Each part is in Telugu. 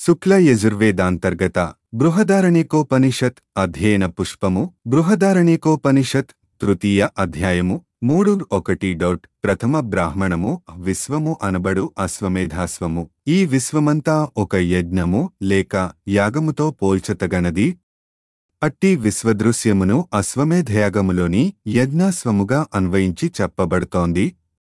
శుక్ల యజుర్వేదాంతర్గత బృహదారణికోపనిషత్ అధ్యయన పుష్పము బృహదారణికోపనిషత్ తృతీయ అధ్యాయము మూడు ఒకటి డౌట్ ప్రథమ బ్రాహ్మణము విశ్వము అనబడు అశ్వమేధాస్వము ఈ విశ్వమంతా ఒక యజ్ఞము లేక యాగముతో పోల్చతగనది అట్టి విశ్వదృశ్యమును అశ్వమేధయాగములోని యజ్ఞాస్వముగా అన్వయించి చెప్పబడుతోంది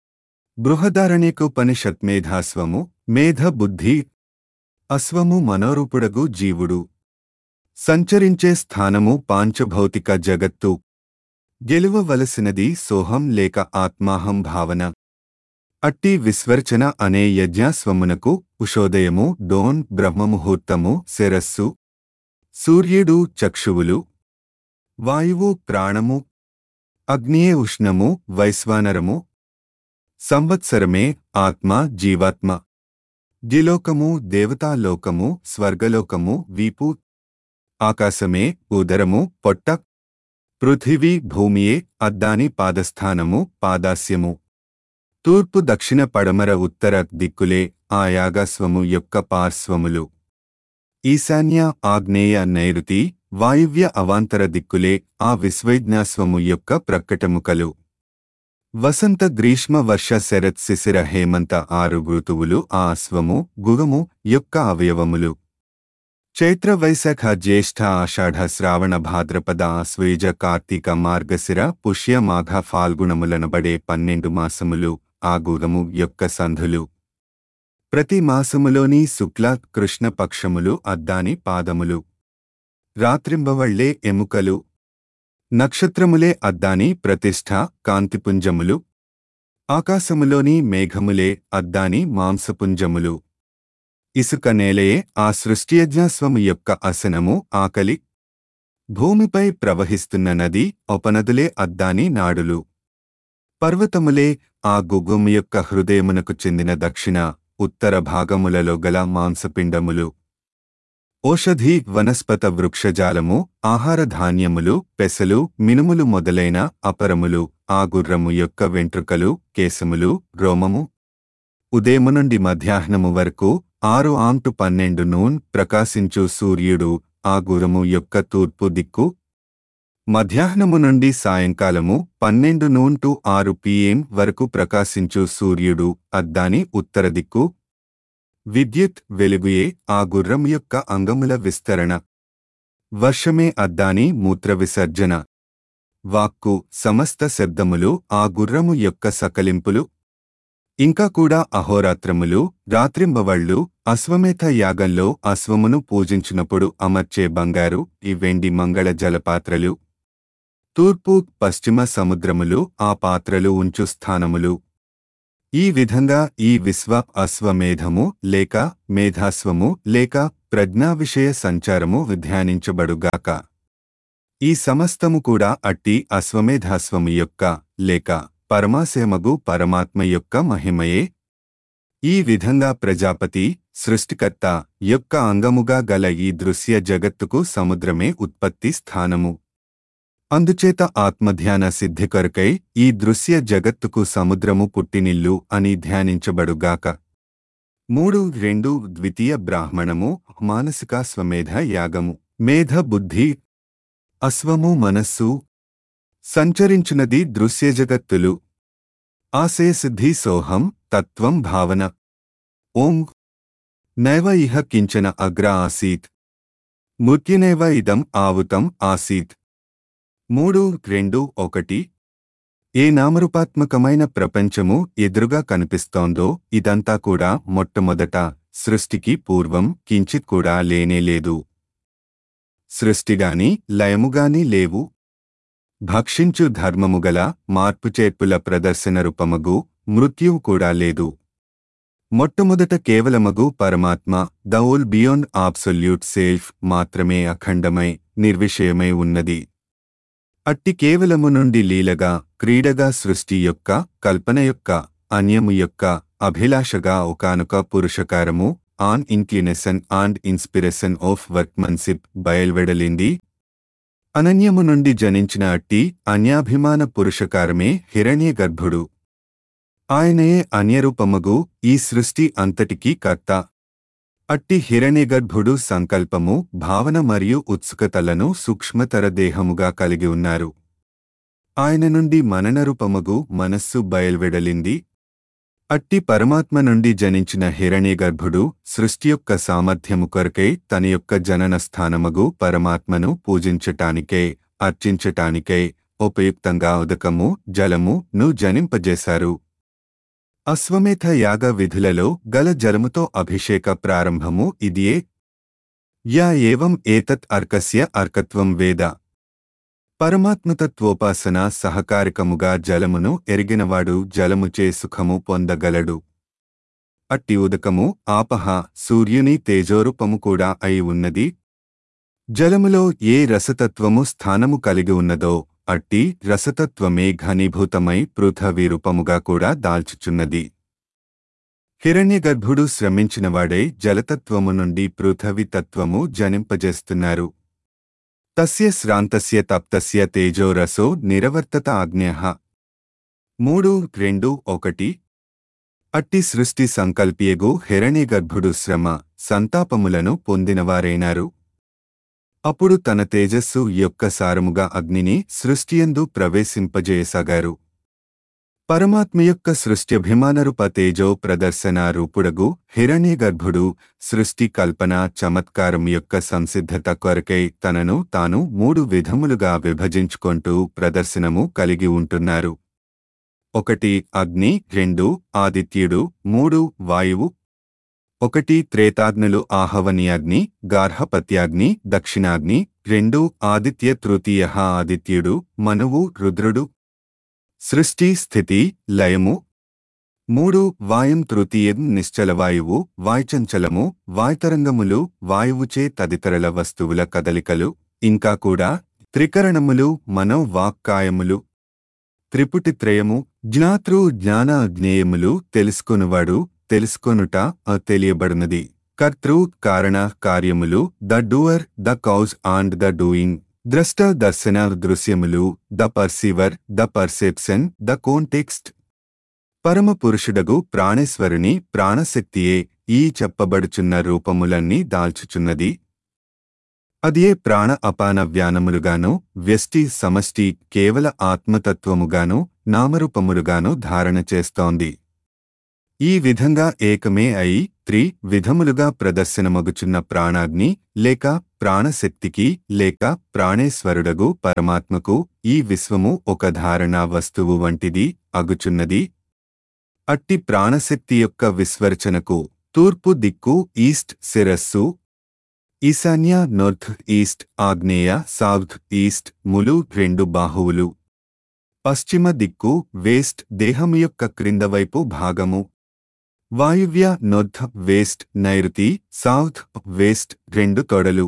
బృహదారణ్యకోపనిషత్ మేధాస్వము మేధ బుద్ధి అశ్వము మనోరూపుడగు జీవుడు సంచరించే స్థానము పాంచభౌతిక జగత్తు గెలువవలసినది సోహం లేక ఆత్మాహం భావన అట్టి విస్వర్చన అనే యజ్ఞాస్వమునకు ఉషోదయము డోన్ బ్రహ్మముహూర్తము శిరస్సు సూర్యుడు చక్షువులు వాయువు ప్రాణము అగ్నియే ఉష్ణము వైశ్వానరము సంవత్సరమే ఆత్మ జీవాత్మ జిలోకము దేవతాలోకము స్వర్గలోకము వీపు ఆకాశమే ఉదరము పొట్ట పృథివీ భూమియే అద్దాని పాదస్థానము పాదాస్యము తూర్పు దక్షిణ పడమర ఉత్తర దిక్కులే ఆ యాగాస్వము యొక్క పార్శ్వములు ఈశాన్య ఆగ్నేయ నైరుతి వాయువ్య అవాంతర దిక్కులే ఆ విశ్వజ్ఞాస్వము యొక్క ప్రక్కటముకలు వసంత గ్రీష్మ వర్ష శరత్ శిశిర హేమంత ఆరు ఋతువులు ఆ అశ్వము గుగము యొక్క అవయవములు చైత్ర వైశాఖ జ్యేష్ఠ ఆషాఢ శ్రావణ భాద్రపద ఆశ్వేజ కార్తీక మార్గశిర పుష్య మాఘ ఫాల్గుణములనబడే పన్నెండు మాసములు ఆ గుగము యొక్క సంధులు ప్రతి మాసములోని శుక్ల కృష్ణ పక్షములు అద్దాని పాదములు రాత్రింబవళ్లే ఎముకలు నక్షత్రములే అద్దాని ప్రతిష్ఠ కాంతిపుంజములు ఆకాశములోని మేఘములే అద్దాని మాంసపుంజములు ఇసుక నేలయే ఆ సృష్టియజ్ఞాస్వము యొక్క అసనము ఆకలి భూమిపై ప్రవహిస్తున్న నది ఉపనదులే అద్దాని నాడులు పర్వతములే ఆ గుగుము యొక్క హృదయమునకు చెందిన దక్షిణ ఉత్తర భాగములలో గల మాంసపిండములు ఓషధి వనస్పత వృక్షజాలము ఆహారధాన్యములు పెసలు మినుములు మొదలైన అపరములు ఆ గుర్రము యొక్క వెంట్రుకలు కేశములు రోమము ఉదయము నుండి మధ్యాహ్నము వరకు ఆరు ఆంటు పన్నెండు నూన్ ప్రకాశించు సూర్యుడు ఆ గురము యొక్క తూర్పు దిక్కు మధ్యాహ్నము నుండి సాయంకాలము పన్నెండు నూన్ టు ఆరు పిఎం వరకు ప్రకాశించు సూర్యుడు అద్దాని ఉత్తర దిక్కు విద్యుత్ వెలుగుయే ఆ గుర్రం యొక్క అంగముల విస్తరణ వర్షమే అద్దాని మూత్ర విసర్జన వాక్కు సమస్త శబ్దములు ఆ గుర్రము యొక్క సకలింపులు ఇంకా కూడా అహోరాత్రములు రాత్రింబవళ్ళు అశ్వమేధ యాగంలో అశ్వమును పూజించినప్పుడు అమర్చే బంగారు ఈ వెండి మంగళ జలపాత్రలు తూర్పు పశ్చిమ సముద్రములు ఆ పాత్రలు ఉంచు స్థానములు ఈ విధంగా ఈ విశ్వ అశ్వమేధము లేక మేధాస్వము లేక ప్రజ్ఞా విషయ సంచారము విధ్యానించబడుగాక ఈ సమస్తము కూడా అట్టి అశ్వమేధాస్వము యొక్క లేక పరమాశయమగు పరమాత్మ యొక్క మహిమయే ఈ విధంగా ప్రజాపతి సృష్టికర్త యొక్క అంగముగా గల ఈ దృశ్య జగత్తుకు సముద్రమే ఉత్పత్తి స్థానము అందుచేత ఆత్మధ్యాన సిద్ధి కొరకై ఈ దృశ్య జగత్తుకు సముద్రము పుట్టినిల్లు అని ధ్యానించబడుగాక మూడు రెండు ద్వితీయ బ్రాహ్మణము మానసిక స్వమేధ యాగము మేధ బుద్ధి అశ్వము మనస్సు సంచరించునది దృశ్యజగత్తులు ఆశయసిద్ధి సోహం తత్వం భావన ఓం నైవ ఇహ కించన అగ్ర ఆసీత్ మృత్యునైవ ఇదం ఆవుతం ఆసీత్ మూడు రెండు ఒకటి ఏ నామరూపాత్మకమైన ప్రపంచము ఎదురుగా కనిపిస్తోందో ఇదంతా కూడా మొట్టమొదట సృష్టికి పూర్వం కించిత్ కూడా లేనేలేదు సృష్టిగాని లయముగాని లేవు భక్షించు ధర్మముగల మార్పుచేర్పుల ప్రదర్శన రూపమగు మృత్యువు కూడా లేదు మొట్టమొదట కేవలమగు పరమాత్మ the whole beyond absolute self మాత్రమే అఖండమై నిర్విషయమై ఉన్నది అట్టి కేవలము నుండి లీలగా క్రీడగా సృష్టి యొక్క కల్పన యొక్క అన్యము యొక్క అభిలాషగా ఒకనొక పురుషకారము on inclination and inspiration of workmanship బయల్వెడలింది అనన్యము నుండి జనించిన అట్టి అన్యాభిమాన పురుషకారమే హిరణ్యగర్భుడు ఆయనయే అన్యరూపమగు ఈ సృష్టి అంతటికీ కర్త అట్టి హిరణ్యగర్భుడు సంకల్పము భావన మరియు ఉత్సుకతలను సూక్ష్మతర దేహముగా కలిగి ఉన్నారు ఆయన నుండి మననరూపముగు మనస్సు బయల్వెడలింది అట్టి పరమాత్మ నుండి జనించిన హిరణ్యగర్భుడు సృష్టి యొక్క సామర్థ్యము కొరకై తన యొక్క జనన స్థానమగు పరమాత్మను పూజించటానికే అర్చించటానికై ఉపయుక్తంగా ఉదకము జలము ను జనింపజేశారు అశ్వమేధ యాగ విధులలో గల జలముతో అభిషేక ప్రారంభము ఇదియే యా ఏవం ఏతత్ అర్కస్య అర్కత్వం వేద పరమాత్మతత్వోపాసన సహకారికముగా జలమును ఎరిగినవాడు జలముచే సుఖము పొందగలడు అట్టి ఉదకము ఆపహ సూర్యుని తేజోరూపము కూడా అయి ఉన్నది జలములో ఏ రసతత్వము స్థానము కలిగి ఉన్నదో అట్టి రసతత్వమే ఘనీభూతమై పృథవీ రూపముగా కూడా దాల్చుచున్నది హిరణ్యగర్భుడు శ్రమించినవాడై జలతత్వము నుండి పృథవి తత్వము జనింపజేస్తున్నారు తస్య శ్రాంతస్య తప్తస్య తేజోరసో నిరవర్తత ఆజ్ఞః మూడు రెండు ఒకటి అట్టి సృష్టి సంకల్పియగు హిరణ్యగర్భుడు శ్రమ సంతాపములను పొందినవారైనారు అప్పుడు తన తేజస్సు యొక్క సారముగా అగ్నిని సృష్టియందు ప్రవేశింపజేయసాగారు పరమాత్మ యొక్క సృష్ట్యభిమానరూప తేజో ప్రదర్శన రూపుడగు హిరణ్యగర్భుడు సృష్టి కల్పన చమత్కారం యొక్క సంసిద్ధత కొరకై తనను తాను మూడు విధములుగా విభజించుకొంటూ ప్రదర్శనము కలిగి ఉంటున్నారు ఒకటి అగ్ని రెండు ఆదిత్యుడు మూడు వాయువు ఒకటి త్రేతాగ్నులు ఆహవనీయాగ్ని గార్హపత్యాగ్ని దక్షిణాగ్ని రెండు ఆదిత్య తృతీయ ఆదిత్యుడు మనువు రుద్రుడు సృష్టి స్థితి లయము మూడు వాయం తృతీయం నిశ్చలవాయువు వాయుచంచలము వాయుతరంగములు వాయువుచే తదితరల వస్తువుల కదలికలు ఇంకా కూడా త్రికరణములు మనోవాక్కాయములు త్రిపుటిత్రయము జ్ఞాతృ జ్ఞాన జ్ఞేయములు తెలుసుకొనువాడు తెలుసుకొనుట తెలియబడినది కర్తృ కారణ కార్యములు the doer the cause and the doing ద్రష్ట దర్శన దృశ్యములు the perceiver the perception the context పరమ పురుషుడగు ప్రాణేశ్వరుని ప్రాణశక్తియే ఈ చెప్పబడుచున్న రూపములన్నీ దాల్చుచున్నది అదియే ప్రాణ అపాన వ్యానములుగాను వ్యష్టి సమష్టి కేవల ఆత్మతత్వముగాను నామరూపములుగాను ధారణ చేస్తోంది ఈ విధంగా ఏకమే అయి త్రి విధములుగా ప్రదర్శనమగుచున్న ప్రాణాగ్ని లేక ప్రాణశక్తికి లేక ప్రాణేశ్వరుడగు పరమాత్మకు ఈ విశ్వము ఒక ధారణా వస్తువు వంటిది అగుచున్నది అట్టి ప్రాణశక్తి యొక్క విస్వర్చనకు తూర్పు దిక్కు ఈస్ట్ శిరస్సు ఈశాన్య నార్త్ ఈస్ట్ ఆగ్నేయ సౌత్ ఈస్ట్ ములు రెండు బాహువులు పశ్చిమ దిక్కు వేస్ట్ దేహము యొక్క క్రిందవైపు భాగము వాయువ్య నొర్త్ వేస్ట్ నైరుతి సౌత్ వేస్ట్ రెండు తొడలు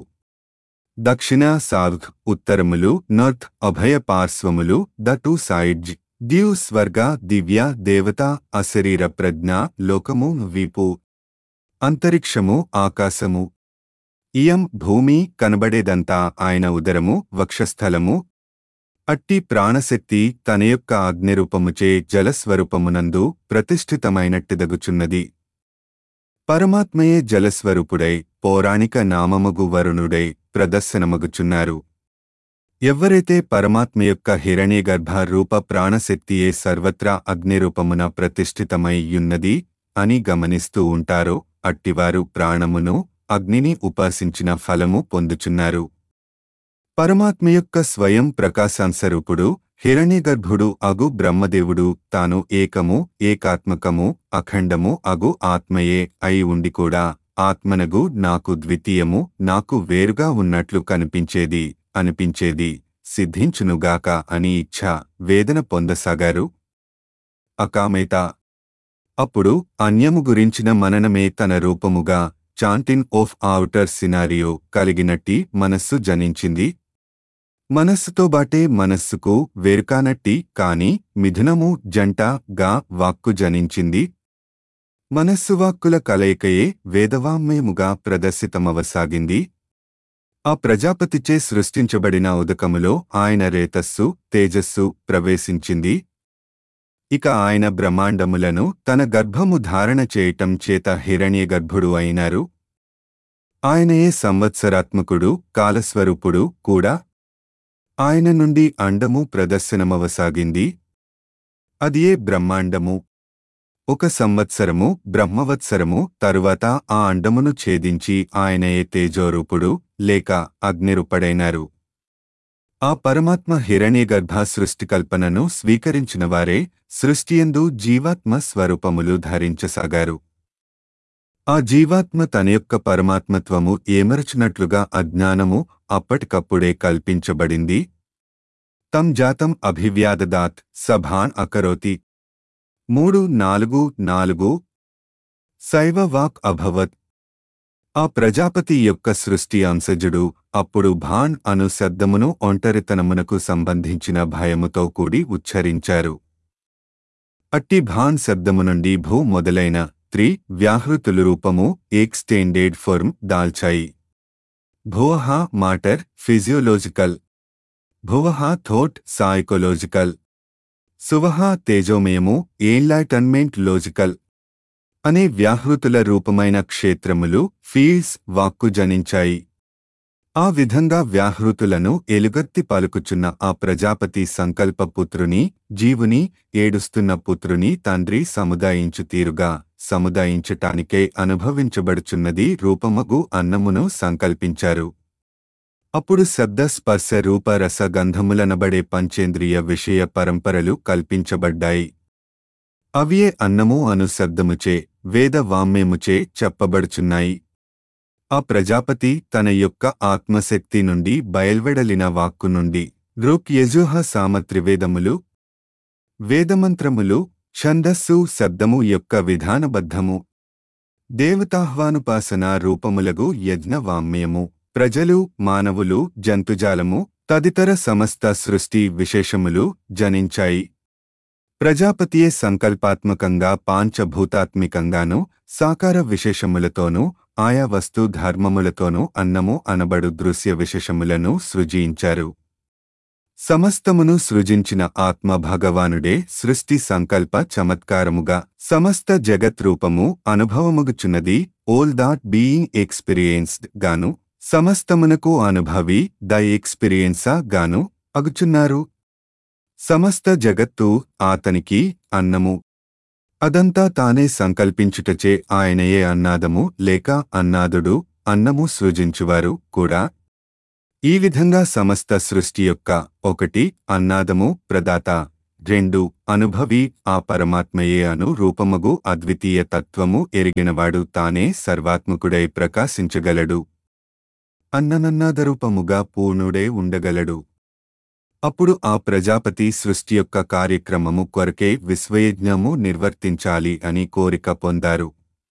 దక్షిణ సౌత్ ఉత్తరములు నార్త్ అభయ పార్శ్వములు ద టూ సైడ్జ్ దివ్ స్వర్గ దివ్య దేవత అశరీర ప్రజ్ఞ లోకము వీపు అంతరిక్షము ఆకాశము ఇయం భూమి కనబడేదంతా ఆయన ఉదరము వక్షస్థలము అట్టి ప్రాణశక్తి తన యొక్క ఆజ్ఞరూపముచే జలస్వరూపమునందు ప్రతిష్ఠితమైనట్టిదగుచున్నది పరమాత్మయే జలస్వరూపుడై పౌరాణిక నామమగు వరుణుడై ప్రదర్శనమగుచున్నారు ఎవ్వరైతే పరమాత్మ యొక్క హిరణ్యగర్భ రూప ప్రాణశక్తియే సర్వత్రా అగ్నిరూపమున ప్రతిష్ఠితమై యున్నది అని గమనిస్తూ ఉంటారో అట్టివారు ప్రాణమును అగ్నిని ఉపాసించిన ఫలము పొందుచున్నారు పరమాత్మ యొక్క స్వయం ప్రకాశాంశరూపుడు హిరణ్యగర్భుడు అగు బ్రహ్మదేవుడు తాను ఏకము ఏకాత్మకము అఖండము అగు ఆత్మయే అయి ఉండి కూడా ఆత్మనగు నాకు ద్వితీయము నాకు వేరుగా ఉన్నట్లు కనిపించేది అనిపించేది సిద్ధించునుగాక అని ఇచ్ఛ వేదన పొందసాగారు అకామేత అప్పుడు అన్యము గురించిన మననమే తన రూపముగా చాంటిన్ ఆఫ్ ఔటర్ సినారియో కలిగినట్టి మనస్సు జనించింది మనస్సుతో బాటే మనస్సుకు వేరుకానట్టి కాని మిథునము జంట గా వాక్కు జనించింది మనస్సు వాక్కుల కలయికయే వేదవామ్యముగా ప్రదర్శితమవసాగింది ఆ ప్రజాపతిచే సృష్టించబడిన ఉదకములో ఆయన రేతస్సు తేజస్సు ప్రవేశించింది ఇక ఆయన బ్రహ్మాండములను తన గర్భము ధారణ చేయటం చేత హిరణ్యగర్భుడు అయినారు ఆయనయే సంవత్సరాత్మకుడు కాలస్వరూపుడు కూడా ఆయన నుండి అండము ప్రదర్శనమవసాగింది అదియే బ్రహ్మాండము ఒక సంవత్సరము బ్రహ్మవత్సరము తరువాత ఆ అండమును ఛేదించి ఆయనయే తేజోరూపుడు లేక అగ్నిరూపడైనారు ఆ పరమాత్మ హిరణ్యగర్భ సృష్టికల్పనను స్వీకరించినవారే సృష్టియందు జీవాత్మ స్వరూపములు ధరించసాగారు ఆ జీవాత్మ తన యొక్క పరమాత్మత్వము ఏమరచునట్లుగా అజ్ఞానము అప్పటికప్పుడే కల్పించబడింది తం జాతం అభివ్యాదదాత్ సభాన్ అకరోతి మూడు నాలుగు నాలుగు శైవ వాక్ అభవత్ ఆ ప్రజాపతి యొక్క సృష్టి అంశజుడు అప్పుడు భాన్ అను శబ్దమును ఒంటరితనమునకు సంబంధించిన భయముతో కూడి ఉచ్చరించారు అట్టి భాన్ శబ్దము నుండి భూ మొదలైన త్రి వ్యాహృతులు రూపము ఎక్స్టెండెడ్ ఫార్మ్ దాల్చాయి భువహ మాటర్ ఫిజియోలాజికల్ భువహ థోట్ సాయికోలాజికల్ సువహ తేజోమయము ఎన్లైటన్మెంట్ లాజికల్ అనే వ్యాహృతుల రూపమైన క్షేత్రములు ఫీల్డ్స్ వాక్కు జనించాయి ఆ విధంగా వ్యాహృతులను ఎలుగత్తి పలుకుచున్న ఆ ప్రజాపతి సంకల్ప పుత్రుని జీవుని ఏడుస్తున్న పుత్రుని తండ్రి సముదాయించు తీరుగా సముదాయించటానికే అనుభవించబడుచున్నది రూపమగు అన్నమును సంకల్పించారు అప్పుడు శబ్ద స్పర్శ రూప రస గంధములనబడే పంచేంద్రియ విషయ పరంపరలు కల్పించబడ్డాయి అవియే అన్నము అను శబ్దముచే వేద వామ్యముచే చెప్పబడుచున్నాయి ఆ ప్రజాపతి తన యొక్క ఆత్మశక్తి నుండి బయల్వెడలిన వాక్కు నుండి రుక్ యజుహ సామత్రివేదములు వేదమంత్రములు ఛందస్సు శబ్దము యొక్క విధానబద్ధము దేవతాహ్వానుపాసన రూపములగు యజ్ఞ వామ్యము ప్రజలు మానవులు జంతుజాలము తదితర సమస్త సృష్టి విశేషములు జనించాయి ప్రజాపతియే సంకల్పాత్మకంగా పాంచభూతాత్మికంగాను సాకార విశేషములతోనూ ఆయా వస్తు ధర్మములతోనూ అన్నము అనబడు దృశ్య విశేషములను సృజించారు సమస్తమును సృజించిన ఆత్మ భగవానుడే సృష్టి సంకల్ప చమత్కారముగా సమస్త జగత్ రూపము అనుభవముగుచున్నది ఓల్ దాట్ బీయింగ్ ఎక్స్పీరియన్స్డ్ గాను సమస్తమునకు అనుభవి ద ఎక్స్పీరియన్సా గాను అగుచున్నారు సమస్త జగత్తు ఆతనికి అన్నము అదంతా తానే సంకల్పించుటచే ఆయనయే అన్నాదము లేక అన్నాదుడు అన్నము సృజించువారు కూడా ఈ విధంగా సమస్త సృష్టి యొక్క ఒకటి అన్నాదము ప్రదాత రెండు అనుభవి ఆ పరమాత్మయే అను రూపమగు అద్వితీయ తత్వము ఎరిగినవాడు తానే సర్వాత్మకుడై ప్రకాశించగలడు అన్ననన్నాదరూపముగా పూర్ణుడే ఉండగలడు అప్పుడు ఆ ప్రజాపతి సృష్టి యొక్క కార్యక్రమము కొరకే విశ్వయజ్ఞము నిర్వర్తించాలి అని కోరిక పొందారు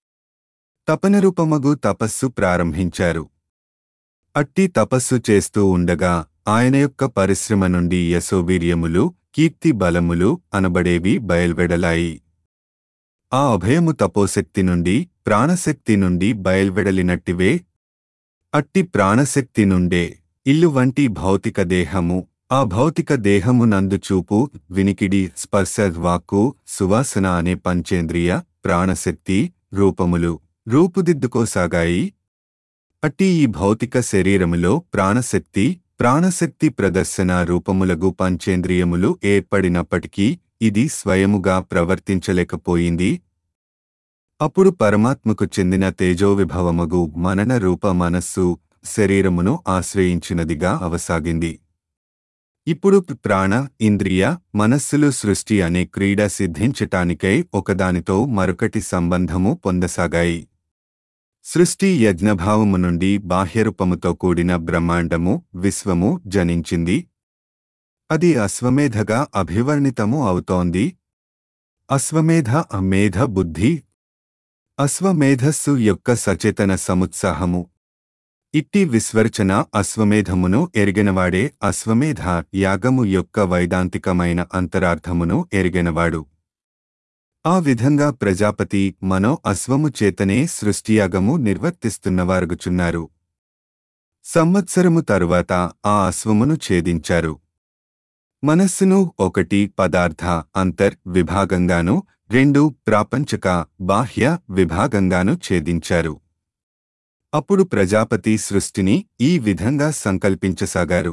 తపనరూపమగు తపస్సు ప్రారంభించారు అట్టి తపస్సు చేస్తూ ఉండగా ఆయన యొక్క పరిశ్రమ నుండి యశోవీర్యములు కీర్తి బలములు అనబడేవి బయల్వెడలాయి ఆ అభయము తపోశక్తి నుండి ప్రాణశక్తి నుండి బయల్వెడలినట్టివే అట్టి ప్రాణశక్తి నుండే ఇల్లు వంటి భౌతిక దేహము ఆ భౌతిక దేహము నందు చూపు వినికిడి స్పర్శ వాక్కు సువాసన అనే పంచేంద్రియ ప్రాణశక్తి రూపములు రూపుదిద్దుకోసాగాయి అట్టి ఈ భౌతిక శరీరములో ప్రాణశక్తి ప్రాణశక్తి ప్రదర్శన రూపములగు పంచేంద్రియములు ఏర్పడినప్పటికీ ఇది స్వయముగా ప్రవర్తించలేకపోయింది అప్పుడు పరమాత్మకు చెందిన తేజోవిభవమగు మనన రూప మనస్సు శరీరమును ఆశ్రయించినదిగా అవసాగింది ఇప్పుడు ప్రాణ ఇంద్రియ మనస్సులు సృష్టి అనే క్రీడ సిద్ధించటానికై ఒకదానితో మరొకటి సంబంధము పొందసాగాయి సృష్టి యజ్ఞభావము నుండి బాహ్యరూపముతో కూడిన బ్రహ్మాండము విశ్వము జనించింది అది అశ్వమేధగా అభివర్ణితము అవుతోంది అశ్వమేధ అమేధ బుద్ధి అశ్వమేధస్సు యొక్క సచేతన సముత్సాహము ఇట్టి విస్వర్చన అశ్వమేధమును ఎరిగినవాడే అశ్వమేధ యాగము యొక్క వైదాంతికమైన అంతరార్థమును ఎరిగినవాడు ఆ విధంగా ప్రజాపతి మనో అశ్వము చేతనే సృష్టియాగము నిర్వర్తిస్తున్నవారుగుచున్నారు సంవత్సరము తరువాత ఆ అశ్వమును ఛేదించారు మనస్సును ఒకటి పదార్థ అంతర్ విభాగంగాను రెండు ప్రాపంచక బాహ్య విభాగంగాను ఛేదించారు అప్పుడు ప్రజాపతి సృష్టిని ఈ విధంగా సంకల్పించసాగారు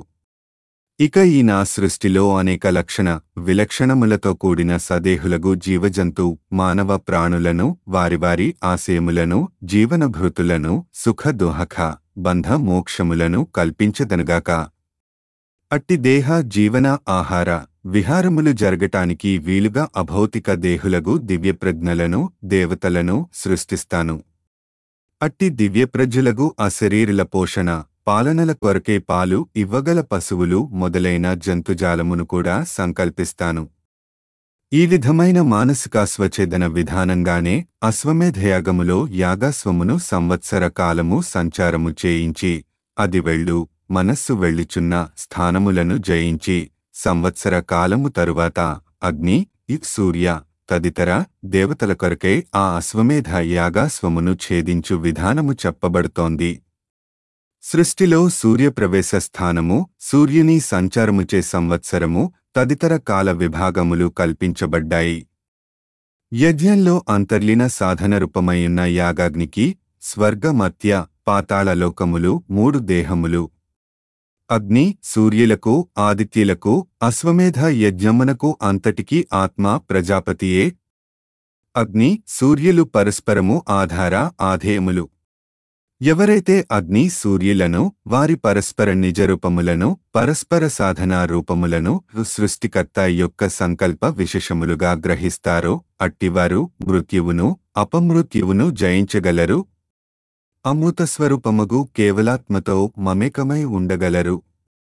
ఇక ఈ నా సృష్టిలో అనేక లక్షణ విలక్షణములతో కూడిన సదేహులగు జీవజంతు మానవ ప్రాణులను వారి వారి ఆశయములను జీవనభృతులను సుఖ దుహఖ బంధ మోక్షములను కల్పించదనుగాక అట్టి దేహ జీవన ఆహార విహారములు జరగటానికి వీలుగా అభౌతిక దేహులగు దివ్యప్రజ్ఞలను దేవతలను సృష్టిస్తాను అట్టి దివ్యప్రజ్ఞులగు అశరీరుల పోషణ పాలనల కొరకే పాలు ఇవ్వగల పశువులు మొదలైన జంతుజాలమును కూడా సంకల్పిస్తాను ఈ విధమైన మానసికాశ్వఛేదన విధానంగానే అశ్వమేధయాగములో యాగాశ్వమును సంవత్సర కాలము సంచారము చేయించి అది వెళ్ళు మనస్సు వెళ్ళుచున్న స్థానములను జయించి సంవత్సర కాలము తరువాత అగ్ని ఇ సూర్య తదితర దేవతల కొరకై ఆ అశ్వమేధ యాగాశ్వమును ఛేదించు విధానము చెప్పబడుతోంది సృష్టిలో సూర్యప్రవేశ స్థానము సూర్యుని సంచారముచే సంవత్సరము తదితర కాల విభాగములు కల్పించబడ్డాయి యజ్ఞంలో అంతర్లీన సాధన రూపమైయున్న యాగాగ్నికి స్వర్గమత్య పాతాళలోకములు మూడు దేహములు అగ్ని సూర్యులకు ఆదిత్యులకు అశ్వమేధ యజ్ఞమునకు అంతటికీ ఆత్మ ప్రజాపతియే అగ్ని సూర్యులు పరస్పరము ఆధార ఆధేయములు ఎవరైతే అగ్ని సూర్యులను వారి పరస్పర నిజరూపములను పరస్పర సాధనా రూపములను సృష్టికర్త యొక్క సంకల్ప విశేషములుగా గ్రహిస్తారో అట్టివారు మృత్యువును అపమృత్యువును జయించగలరు అమృతస్వరూపముగు కేవలాత్మతో మమేకమై ఉండగలరు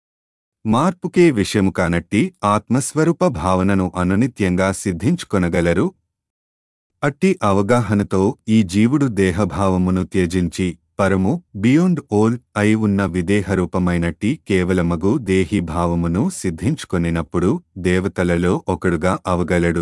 మార్పుకే విషయము కానట్టి ఆత్మస్వరూప భావనను అనునిత్యంగా సిద్ధించుకొనగలరు అట్టి అవగాహనతో ఈ జీవుడు దేహభావమును త్యజించి పరము బియాండ్ ఓల్ అయి ఉన్న విదేహరూపమైనట్టి కేవలమగు దేహీ భావమును సిద్ధించుకొనినప్పుడు దేవతలలో ఒకడుగా అవగలడు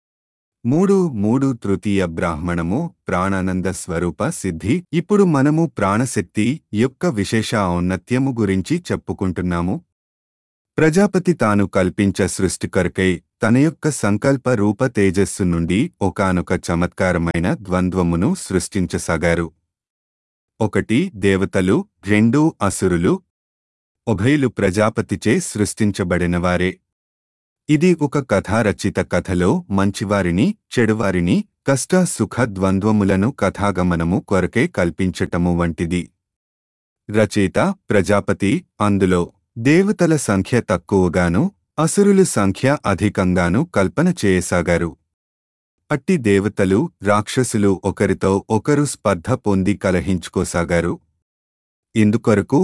మూడు మూడు తృతీయ బ్రాహ్మణము ప్రాణానంద స్వరూప సిద్ధి ఇప్పుడు మనము ప్రాణశక్తి యొక్క విశేష ఔన్నత్యము గురించి చెప్పుకుంటున్నాము ప్రజాపతి తాను కల్పించ సృష్టి కొరకై తన యొక్క సంకల్ప రూప తేజస్సు నుండి ఒకానొక చమత్కారమైన ద్వంద్వమును సృష్టించసాగారు ఒకటి దేవతలు రెండు అసురులు ఉభయులు ప్రజాపతిచే సృష్టించబడినవారే ఇది ఒక కథారచిత కథలో మంచివారిని చెడువారిని కష్ట సుఖ ద్వంద్వములను కథాగమనము కొరకే కల్పించటము వంటిది రచయిత ప్రజాపతి అందులో దేవతల సంఖ్య తక్కువగాను అసురులు సంఖ్య అధికంగాను కల్పన చేయసాగారు అట్టి దేవతలు రాక్షసులు ఒకరితో ఒకరు స్పర్ధ పొంది కలహించుకోసాగారు ఇందుకొరకు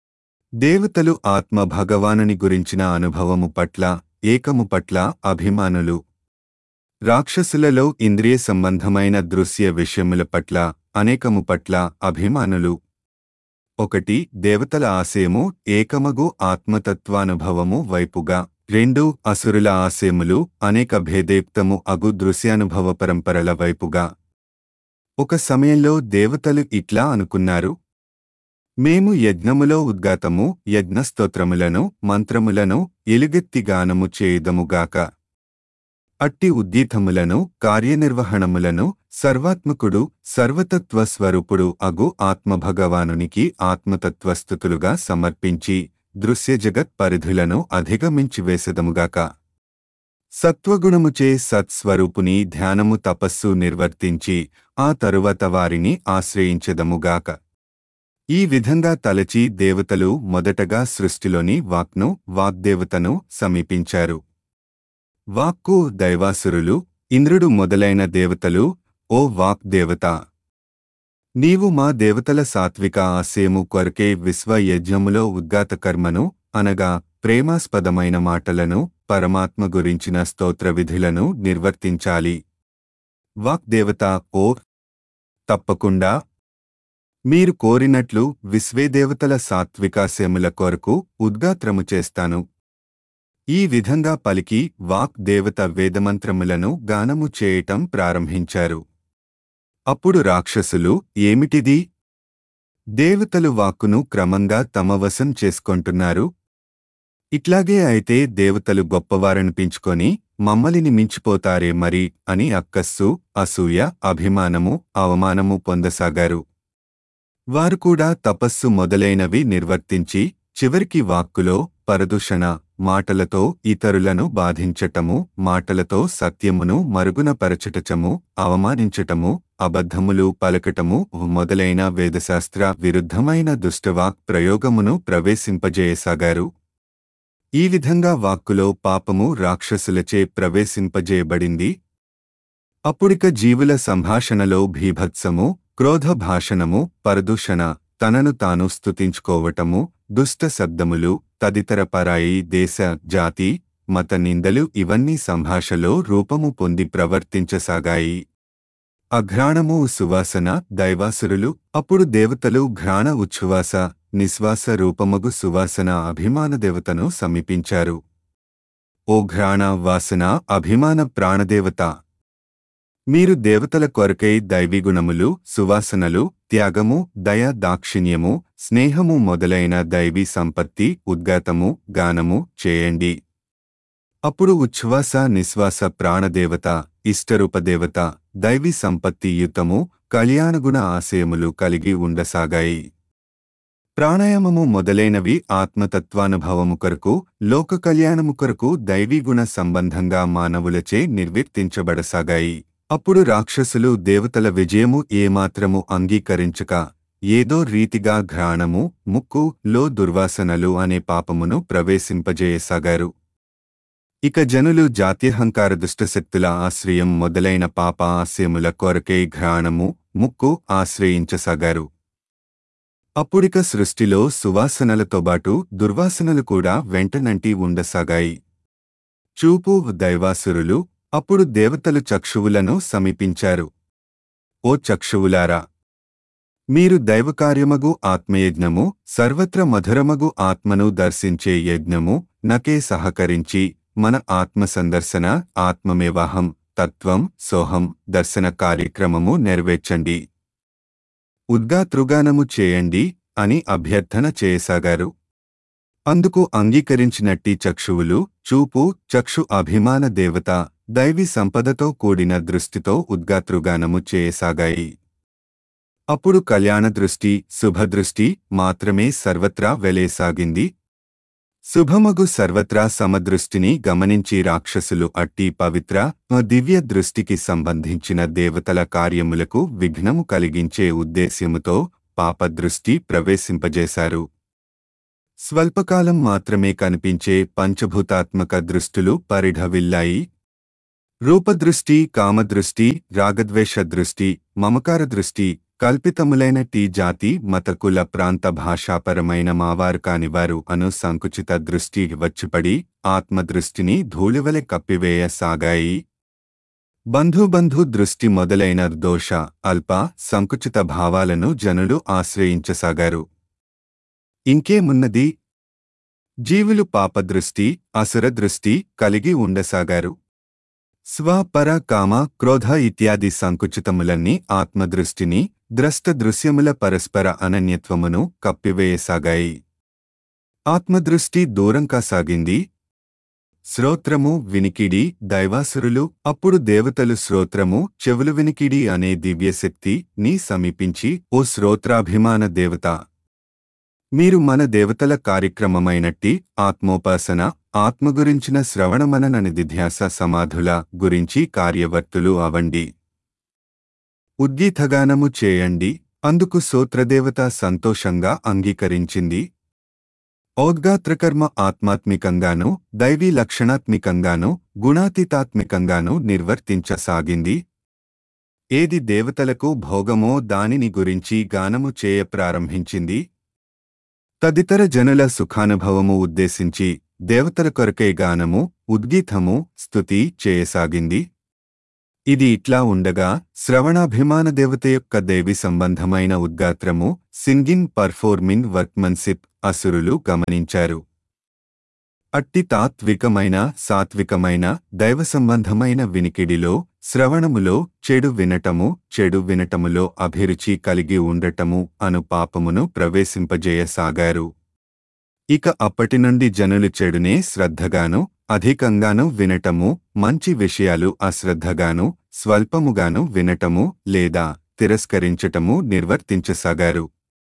దేవతలు ఆత్మ భగవానుని గురించిన అనుభవము పట్ల ఏకము పట్ల అభిమానులు రాక్షసులలో ఇంద్రియ సంబంధమైన దృశ్య విషయముల పట్ల అనేకము పట్ల అభిమానులు ఒకటి దేవతల ఆశయము ఏకమగు ఆత్మతత్వానుభవము వైపుగా రెండు అసురుల ఆశయములు అనేక భేదేక్తము అగు దృశ్యానుభవ పరంపరల వైపుగా ఒక సమయంలో దేవతలు ఇట్లా అనుకున్నారు మేము యజ్ఞములో ఉద్గాతము యజ్ఞస్తోత్రములను మంత్రములను ఎలుగెత్తిగానము చేయుదముగాక అట్టి ఉద్దీతములను కార్యనిర్వహణములను సర్వాత్మకుడు సర్వతత్వ స్వరూపుడు అగు ఆత్మభగవానునికి ఆత్మతత్వస్థుతులుగా సమర్పించి దృశ్యజగత్ పరిధులను అధిగమించి వేసదముగాక సత్వగుణముచే సత్స్వరూపుని ధ్యానము తపస్సు నిర్వర్తించి ఆ తరువాత వారిని ఆశ్రయించదముగాక ఈ విధంగా తలచి దేవతలు మొదటగా సృష్టిలోని వాక్ను వాగ్దేవతను సమీపించారు వాక్కు దైవాసురులు ఇంద్రుడు మొదలైన దేవతలు ఓ వాక్ దేవత నీవు మా దేవతల సాత్విక ఆశయము కొరకే విశ్వ యజ్ఞములో ఉద్గాత కర్మను అనగా ప్రేమాస్పదమైన మాటలను పరమాత్మ గురించిన స్తోత్ర విధులను నిర్వర్తించాలి వాగ్దేవత ఓ తప్పకుండా మీరు కోరినట్లు విశ్వేదేవతల సాత్వికాశయముల కొరకు ఉద్గాత్రము చేస్తాను ఈ విధంగా పలికి వాక్ దేవత వేదమంత్రములను గానము చేయటం ప్రారంభించారు అప్పుడు రాక్షసులు ఏమిటిది దేవతలు వాక్కును క్రమంగా తమ వశం చేసుకొంటున్నారు ఇట్లాగే అయితే దేవతలు గొప్పవారనిపించుకొని మమ్మలిని మించిపోతారే మరి అని అక్కస్సు అసూయ అభిమానము అవమానము పొందసాగారు వారు కూడా తపస్సు మొదలైనవి నిర్వర్తించి చివరికి వాక్కులో పరదూషణ మాటలతో ఇతరులను బాధించటము మాటలతో సత్యమును మరుగునపరచటచము అవమానించటము అబద్ధములు పలకటము మొదలైన వేదశాస్త్ర విరుద్ధమైన దుష్టవాక్ ప్రయోగమును ప్రవేశింపజేయసాగారు ఈ విధంగా వాక్కులో పాపము రాక్షసులచే ప్రవేశింపజేయబడింది అప్పుడిక జీవుల సంభాషణలో భీభత్సము క్రోధ భాషణము పరదూషణ తనను తాను స్తుతించుకోవటము దుష్ట శబ్దములు తదితర పరాయి దేశ జాతి మత నిందలు ఇవన్నీ సంభాషలో రూపము పొంది ప్రవర్తించసాగాయి అఘ్రాణము సువాసన దైవాసురులు అప్పుడు దేవతలు ఘ్రాణ ఉచ్ఛ్వాస నిశ్వాస రూపమగు సువాసన అభిమాన దేవతను సమీపించారు ఓ ఘ్రాణ వాసన అభిమాన ప్రాణదేవత మీరు దేవతల కొరకై దైవీగుణములు సువాసనలు త్యాగము దయ దాక్షిణ్యము స్నేహము మొదలైన దైవీ సంపత్తి ఉద్గాతము గానము చేయండి అప్పుడు ఉచ్ఛ్వాస నిశ్వాస ప్రాణదేవత ఇష్టరూపదేవత దైవీ సంపత్తి యుతము కళ్యాణగుణ ఆశయములు కలిగి ఉండసాగాయి ప్రాణాయామము మొదలైనవి ఆత్మతత్వానుభవము కొరకు లోక కళ్యాణము కొరకు దైవీగుణ సంబంధంగా మానవులచే నిర్వర్తించబడసాగాయి అప్పుడు రాక్షసులు దేవతల విజయము ఏమాత్రము అంగీకరించక ఏదో రీతిగా ఘ్రాణము ముక్కు లో దుర్వాసనలు అనే పాపమును ప్రవేశింపజేయసాగారు ఇక జనులు జాత్యహంకార దుష్టశక్తుల ఆశ్రయం మొదలైన పాప ఆశయముల కొరకే ఘ్రాణము ముక్కు ఆశ్రయించసాగారు అప్పుడిక సృష్టిలో సువాసనలతోబాటు దుర్వాసనలు కూడా వెంటనంటి ఉండసాగాయి చూపు దైవాసురులు అప్పుడు దేవతలు చక్షువులను సమీపించారు ఓ చక్షువులారా మీరు దైవకార్యమగు ఆత్మయజ్ఞము సర్వత్ర మధురమగు ఆత్మను దర్శించే యజ్ఞము నకే సహకరించి మన ఆత్మ సందర్శన ఆత్మమేవాహం తత్వం సోహం దర్శన కార్యక్రమము నెరవేర్చండి ఉద్గాతృగానము చేయండి అని అభ్యర్థన చేయసాగారు అందుకు అంగీకరించినట్టి చక్షువులు చూపు చక్షు అభిమాన దేవత దైవీ సంపదతో కూడిన దృష్టితో ఉద్గాతృగానము చేయసాగాయి అప్పుడు కళ్యాణ దృష్టి శుభదృష్టి మాత్రమే సర్వత్రా వెలేసాగింది శుభమగు సర్వత్రా సమదృష్టిని గమనించి రాక్షసులు అట్టి పవిత్ర దివ్య దృష్టికి సంబంధించిన దేవతల కార్యములకు విఘ్నము కలిగించే ఉద్దేశ్యముతో పాపదృష్టి ప్రవేశింపజేశారు స్వల్పకాలం మాత్రమే కనిపించే పంచభూతాత్మక దృష్టులు పరిఢవిల్లాయి రూపదృష్టి కామదృష్టి రాగద్వేష దృష్టి మమకార దృష్టి కల్పితములైన టీ జాతి మతకుల ప్రాంత భాషాపరమైన మావారు కానివారు అను సంకుచిత దృష్టి వచ్చిపడి ఆత్మదృష్టిని ధూళివలె కప్పివేయసాగాయి బంధుబంధు దృష్టి మొదలైన దోష అల్ప సంకుచిత భావాలను జనులు ఆశ్రయించసాగారు ఇంకేమున్నది జీవులు పాపదృష్టి అసుర దృష్టి కలిగి ఉండసాగారు స్వ పర కామ క్రోధ ఇత్యాది సంకుచితములన్నీ ఆత్మదృష్టిని ద్రష్ట దృశ్యముల పరస్పర అనన్యత్వమును కప్పివేయసాగాయి ఆత్మదృష్టి దూరంగా సాగింది శ్రోత్రము వినికిడి దైవాసురులు అప్పుడు దేవతలు శ్రోత్రము చెవులు వినికిడి అనే దివ్యశక్తి నీ సమీపించి ఓ శ్రోత్రాభిమాన దేవత మీరు మన దేవతల కార్యక్రమమైనట్టి ఆత్మోపాసన ఆత్మ గురించిన శ్రవణమనన నిధిధ్యాస సమాధుల గురించి కార్యవర్తులు అవండి ఉద్గీతగానము చేయండి అందుకు సూత్రదేవత సంతోషంగా అంగీకరించింది ఔద్గాత్రకర్మ ఆత్మాత్మికంగానూ దైవీ లక్షణాత్మికంగానూ గుణాతీతాత్మికంగానూ నిర్వర్తించసాగింది ఏది దేవతలకు భోగమో దానిని గురించి గానము చేయ ప్రారంభించింది తదితర జనుల సుఖానుభవము ఉద్దేశించి దేవతల కొరకై గానము ఉద్గీతము స్తుతి చేయసాగింది ఇది ఇట్లా ఉండగా శ్రవణాభిమాన దేవత యొక్క దేవి సంబంధమైన ఉద్గాత్రము సింగింగ్ పర్ఫోర్మింగ్ వర్క్మన్షిప్ అసురులు గమనించారు అట్టి తాత్వికమైన సాత్వికమైన దైవ సంబంధమైన వినికిడిలో శ్రవణములో చెడు వినటము చెడు వినటములో అభిరుచి కలిగి ఉండటము అను పాపమును ప్రవేశింపజేయసాగారు ఇక అప్పటి నుండి జనులు చెడునే శ్రద్ధగాను అధికంగాను వినటము మంచి విషయాలు అశ్రద్ధగాను స్వల్పముగాను వినటము లేదా తిరస్కరించటము నిర్వర్తించసాగారు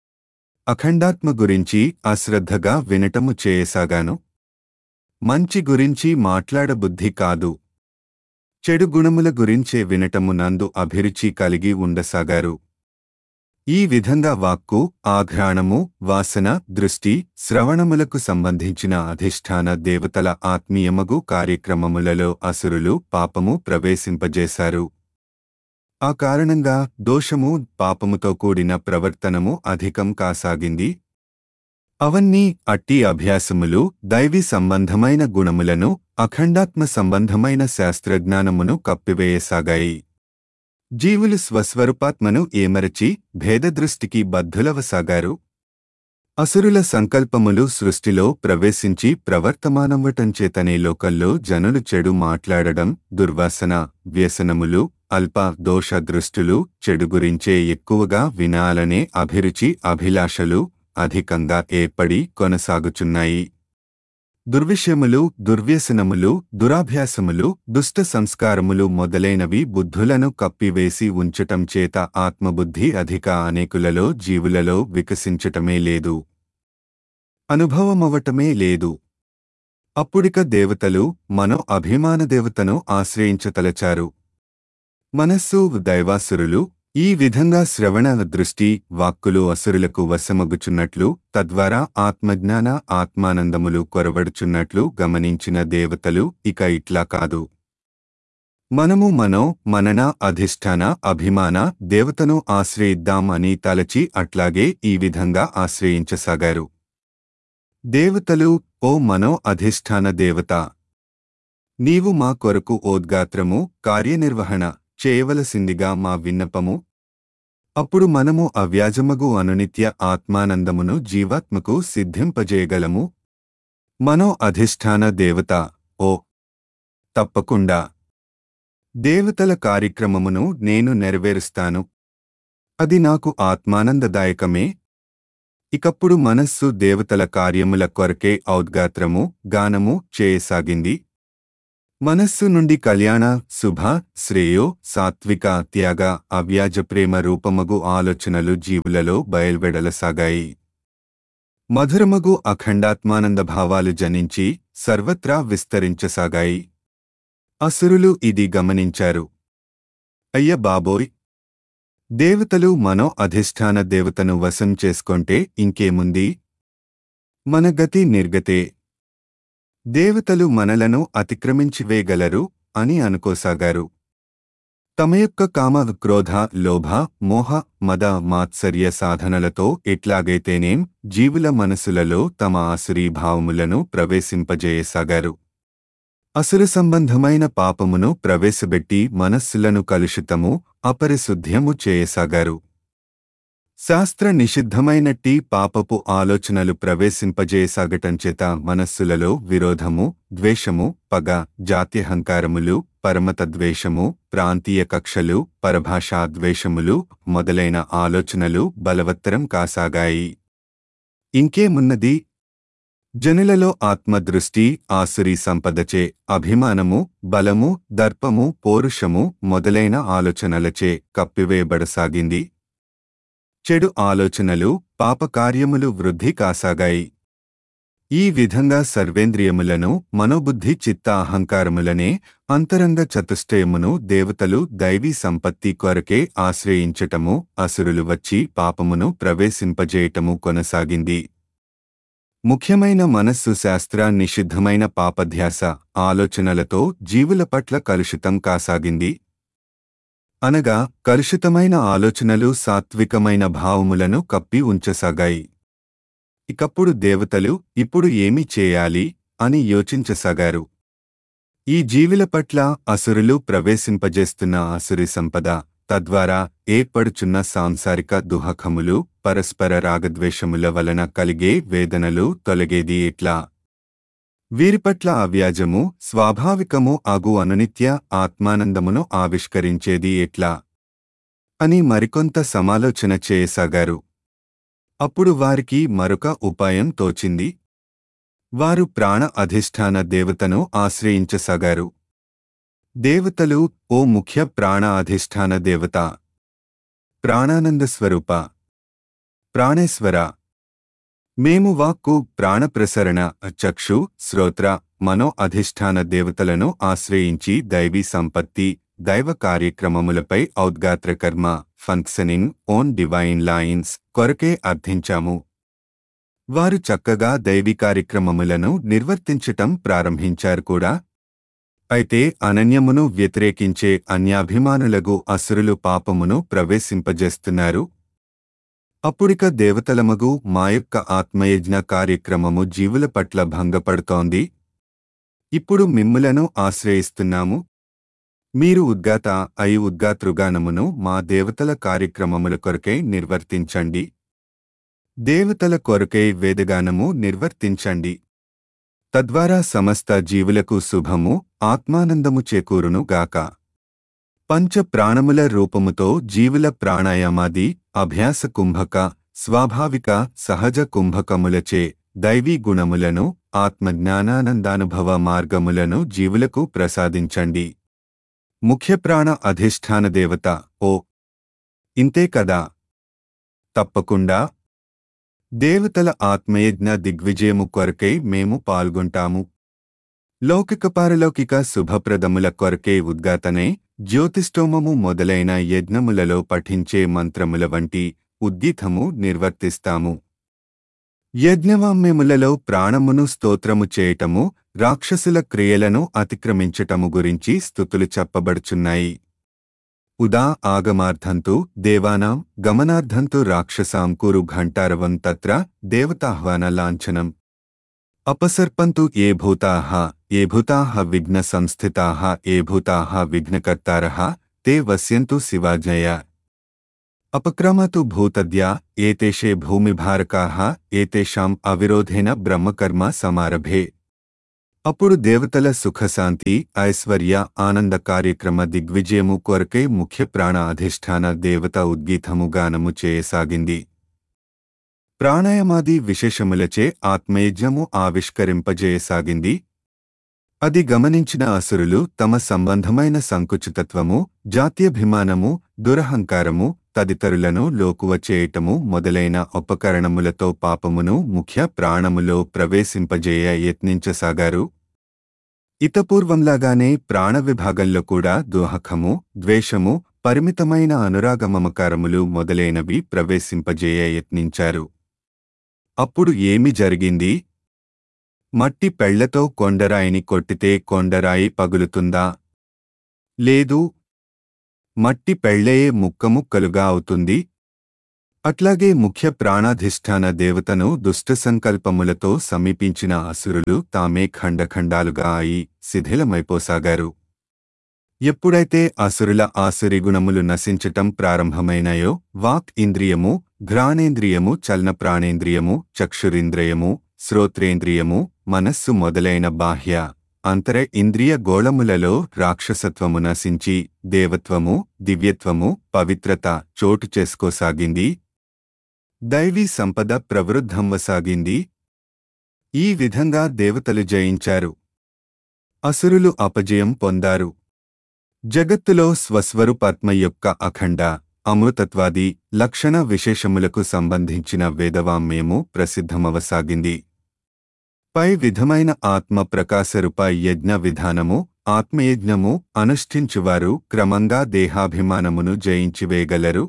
అఖండాత్మ గురించి అశ్రద్ధగా వినటము చేయసాగాను మంచి గురించి మాట్లాడబుద్ధి కాదు చెడు గుణముల గురించే వినటము నందు అభిరుచి కలిగి ఉండసాగారు ఈ విధంగా వాక్కు ఆఘ్రాణము వాసన దృష్టి శ్రవణములకు సంబంధించిన అధిష్టాన దేవతల ఆత్మీయమగు కార్యక్రమములలో అసురులు పాపము ప్రవేశింపజేశారు ఆ కారణంగా దోషము పాపముతో కూడిన ప్రవర్తనము అధికం కాసాగింది అవన్నీ అట్టి అభ్యాసములు దైవీ సంబంధమైన గుణములను అఖండాత్మ సంబంధమైన శాస్త్రజ్ఞానమును కప్పివేయసాగాయి జీవులు స్వస్వరూపాత్మను ఏమరచి భేదదృష్టికి బద్ధులవసాగారు అసురుల సంకల్పములు సృష్టిలో ప్రవేశించి ప్రవర్తమానవ్వటంచేతనే లోకల్లో జనులు చెడు మాట్లాడడం దుర్వాసన వ్యసనములు అల్ప దోష దృష్టులు చెడు గురించే ఎక్కువగా వినాలనే అభిరుచి అభిలాషలు అధికంగా ఏర్పడి కొనసాగుచున్నాయి దుర్విషయములు దుర్వ్యసనములు దురాభ్యాసములు దుష్ట సంస్కారములు మొదలైనవి బుద్ధులను కప్పివేసి ఉంచటం చేత ఆత్మబుద్ధి అధిక అనేకులలో జీవులలో వికసించటమే లేదు అనుభవమవటమే లేదు అప్పుడిక దేవతలు మనో అభిమాన దేవతను ఆశ్రయించతలచారు మనస్సు దైవాసురులు ఈ విధంగా శ్రవణ దృష్టి వాక్కులు అసురులకు వశమగుచున్నట్లు తద్వారా ఆత్మజ్ఞాన ఆత్మానందములు కొరవడుచున్నట్లు గమనించిన దేవతలు ఇక ఇట్లా కాదు మనము మనో మనన అధిష్టాన అభిమాన దేవతను ఆశ్రయిద్దాం అని తలచి అట్లాగే ఈ విధంగా ఆశ్రయించసాగారు దేవతలు ఓ మనో అధిష్టాన దేవత నీవు మా కొరకు ఓద్గాత్రము కార్యనిర్వహణ చేయవలసిందిగా మా విన్నపము అప్పుడు మనము అవ్యాజమగు అనునిత్య ఆత్మానందమును జీవాత్మకు సిద్ధింపజేయగలము మనో అధిష్టాన దేవత ఓ తప్పకుండా దేవతల కార్యక్రమమును నేను నెరవేరుస్తాను అది నాకు ఆత్మానందదాయకమే ఇకప్పుడు మనస్సు దేవతల కార్యముల కొరకే ఔద్గాత్రము గానము చేయసాగింది మనస్సు నుండి కళ్యాణ శుభ శ్రేయో సాత్విక త్యాగ అవ్యాజ ప్రేమ రూపమగు ఆలోచనలు జీవులలో బయల్వెడలసాగాయి మధురమగు అఖండాత్మానంద భావాలు జనించి సర్వత్రా విస్తరించసాగాయి అసురులు ఇది గమనించారు అయ్య బాబోయ్ దేవతలు మనో అధిష్టాన దేవతను వశం చేసుకొంటే ఇంకేముంది మన గతి నిర్గతే దేవతలు మనలను అతిక్రమించివేయగలరు అని అనుకోసాగారు తమ యొక్క కామ క్రోధ లోభ మోహ మద మాత్సర్య సాధనలతో ఎట్లాగైతేనేం జీవుల మనసులలో తమ ఆసురీ భావములను ప్రవేశింపజేయసాగారు అసురు సంబంధమైన పాపమును ప్రవేశబెట్టి మనస్సులను కలుషితము అపరిశుద్ధ్యము చేయసాగారు శాస్త్ర నిషిద్ధమైనట్టి పాపపు ఆలోచనలు ప్రవేశింపజేయసాగటంచేత మనస్సులలో విరోధము ద్వేషము పగ జాత్యహంకారములు పరమతద్వేషము ప్రాంతీయ కక్షలు పరభాషాద్వేషములు మొదలైన ఆలోచనలు బలవత్తరం కాసాగాయి ఇంకేమున్నది జనులలో ఆత్మదృష్టి ఆసురీ సంపదచే అభిమానము బలము దర్పము పోరుషము మొదలైన ఆలోచనలచే కప్పివేయబడసాగింది చెడు ఆలోచనలు పాపకార్యములు వృద్ధి కాసాగాయి ఈ విధంగా సర్వేంద్రియములను మనోబుద్ధి చిత్త అహంకారములనే అంతరంగ చతుష్టయమును దేవతలు దైవీ సంపత్తి కొరకే ఆశ్రయించటము అసురులు వచ్చి పాపమును ప్రవేశింపజేయటము కొనసాగింది ముఖ్యమైన మనస్సు శాస్త్ర నిషిద్ధమైన పాపధ్యాస ఆలోచనలతో జీవుల పట్ల కలుషితం కాసాగింది అనగా కలుషితమైన ఆలోచనలు సాత్వికమైన భావములను కప్పి ఉంచసాగాయి ఇకప్పుడు దేవతలు ఇప్పుడు ఏమి చేయాలి అని యోచించసాగారు ఈ జీవుల పట్ల అసురులు ప్రవేశింపజేస్తున్న అసురి సంపద తద్వారా ఏర్పడుచున్న సాంసారిక దుహకములు పరస్పర రాగద్వేషముల వలన కలిగే వేదనలు తొలగేది ఎట్లా వీరిపట్ల అవ్యాజము స్వాభావికము అగు అనునిత్య ఆత్మానందమును ఆవిష్కరించేది ఎట్లా అని మరికొంత సమాలోచన చేయసాగారు అప్పుడు వారికి మరొక ఉపాయం తోచింది వారు ప్రాణ అధిష్టాన దేవతను ఆశ్రయించసాగారు దేవతలు ఓ ముఖ్య ప్రాణ అధిష్టాన దేవత ప్రాణానంద స్వరూప ప్రాణేశ్వర మేము వాక్కు ప్రాణప్రసరణ చక్షు శ్రోత్ర మనో అధిష్టాన దేవతలను ఆశ్రయించి దైవీ సంపత్తి దైవ కార్యక్రమములపై ఔద్గాత్ర కర్మ ఫంక్షనింగ్ ఓన్ డివైన్ లైన్స్ కొరకే అర్థించాము వారు చక్కగా దైవీ కార్యక్రమములను నిర్వర్తించటం ప్రారంభించారు కూడా అయితే అనన్యమును వ్యతిరేకించే అన్యాభిమానులగు అసురులు పాపమును ప్రవేశింపజేస్తున్నారు అప్పుడిక దేవతలమగు మా యొక్క ఆత్మయజ్ఞ కార్యక్రమము జీవుల పట్ల భంగపడుతోంది ఇప్పుడు మిమ్ములను ఆశ్రయిస్తున్నాము మీరు ఉద్గాత అయి ఉద్గాతృగానమును మా దేవతల కార్యక్రమముల కొరకై నిర్వర్తించండి దేవతల కొరకై వేదగానము నిర్వర్తించండి తద్వారా సమస్త జీవులకు శుభము ఆత్మానందము చేకూరును గాక పంచ ప్రాణముల రూపముతో జీవుల ప్రాణాయామాది అభ్యాస కుంభక స్వాభావిక సహజ కుంభకములచే దైవీ గుణములను ఆత్మజ్ఞానానందానుభవ మార్గములను జీవులకు ప్రసాదించండి ముఖ్య ప్రాణ అధిష్టాన దేవత ఓ ఇంతే కదా తప్పకుండా దేవతల ఆత్మయజ్ఞ దిగ్విజయము కొరకై మేము పాల్గొంటాము లౌకిక పారలౌకిక శుభప్రదముల కొరకే ఉద్గాతనే జ్యోతిష్టోమము మొదలైన యజ్ఞములలో పఠించే మంత్రముల వంటి ఉద్గీతము నిర్వర్తిస్తాము యజ్ఞవామ్యములలో ప్రాణమును స్తోత్రము చేయటము రాక్షసుల క్రియలను అతిక్రమించటము గురించి స్థుతులు చెప్పబడుచున్నాయి ఉదా ఆగమార్థంతు దేవానాం గమనార్థంతు రాక్షసాం కురు ఘంటారవం తత్ర దేవతాహ్వాన లాంఛనం అపసర్పంతు ఏ భూతాః ఏ భూతాః విఘ్న సంస్థితాః ఏ భూతాః విఘ్నకర్తారః తే వస్యంతు శివాజ్ఞయ అపక్రమతు భూతద్యా ఏతేషే భూమిభారకాః ఏతేషాం అవిరోధేన బ్రహ్మకర్మ సమారభే అప్పుడు దేవతల సుఖశాంతి ఐశ్వర్య ఆనంద కార్యక్రమ దిగ్విజయము కొరకై ముఖ్య ప్రాణ అధిష్టాన దేవత ఉద్గీతము గానము చేయసాగింది ప్రాణాయామాది విశేషములచే ఆత్మయజ్ఞము ఆవిష్కరింపజేయసాగింది అది గమనించిన అసురులు తమ సంబంధమైన సంకుచితత్వము జాత్యభిమానము దురహంకారము తదితరులను లోకువ చేయటము మొదలైన ఉపకరణములతో పాపమును ముఖ్య ప్రాణములో ప్రవేశింపజేయ యత్నించసాగారు ఇతపూర్వంలాగానే ప్రాణ విభాగంలో కూడా దుహకము ద్వేషము పరిమితమైన అనురాగమమకారములు మొదలైనవి ప్రవేశింపజేయ యత్నించారు అప్పుడు ఏమి జరిగింది మట్టి పెళ్లతో కొండరాయిని కొట్టితే కొండరాయి పగులుతుందా లేదు మట్టి పెళ్లయే ముక్కముక్కలుగా అవుతుంది అట్లాగే ముఖ్య ప్రాణాధిష్టాన దేవతను దుష్ట సంకల్పములతో సమీపించిన అసురులు తామే ఖండఖండాలుగా అయి శిథిలమైపోసాగారు ఎప్పుడైతే అసురుల ఆసురి గుణములు నశించటం ప్రారంభమైనాయో వాక్ ఇంద్రియము ఘ్రాణేంద్రియము చలన ప్రాణేంద్రియము చక్షురింద్రియము శ్రోత్రేంద్రియము మనస్సు మొదలైన బాహ్య అంతర ఇంద్రియ గోళములలో రాక్షసత్వము నశించి దేవత్వము దివ్యత్వము పవిత్రత చోటు చేసుకోసాగింది దైవీ సంపద ప్రవృద్ధంవసాగింది ఈ విధంగా దేవతలు జయించారు అసురులు అపజయం పొందారు జగత్తులో స్వస్వరూపాత్మ యొక్క అఖండ అమృతత్వాది లక్షణ విశేషములకు సంబంధించిన వేదవామ్యము ప్రసిద్ధమవసాగింది పై విధమైన ఆత్మ ప్రకాశరూప యజ్ఞ విధానము ఆత్మయజ్ఞము అనుష్ఠించువారు క్రమంగా దేహాభిమానమును జయించివేయగలరు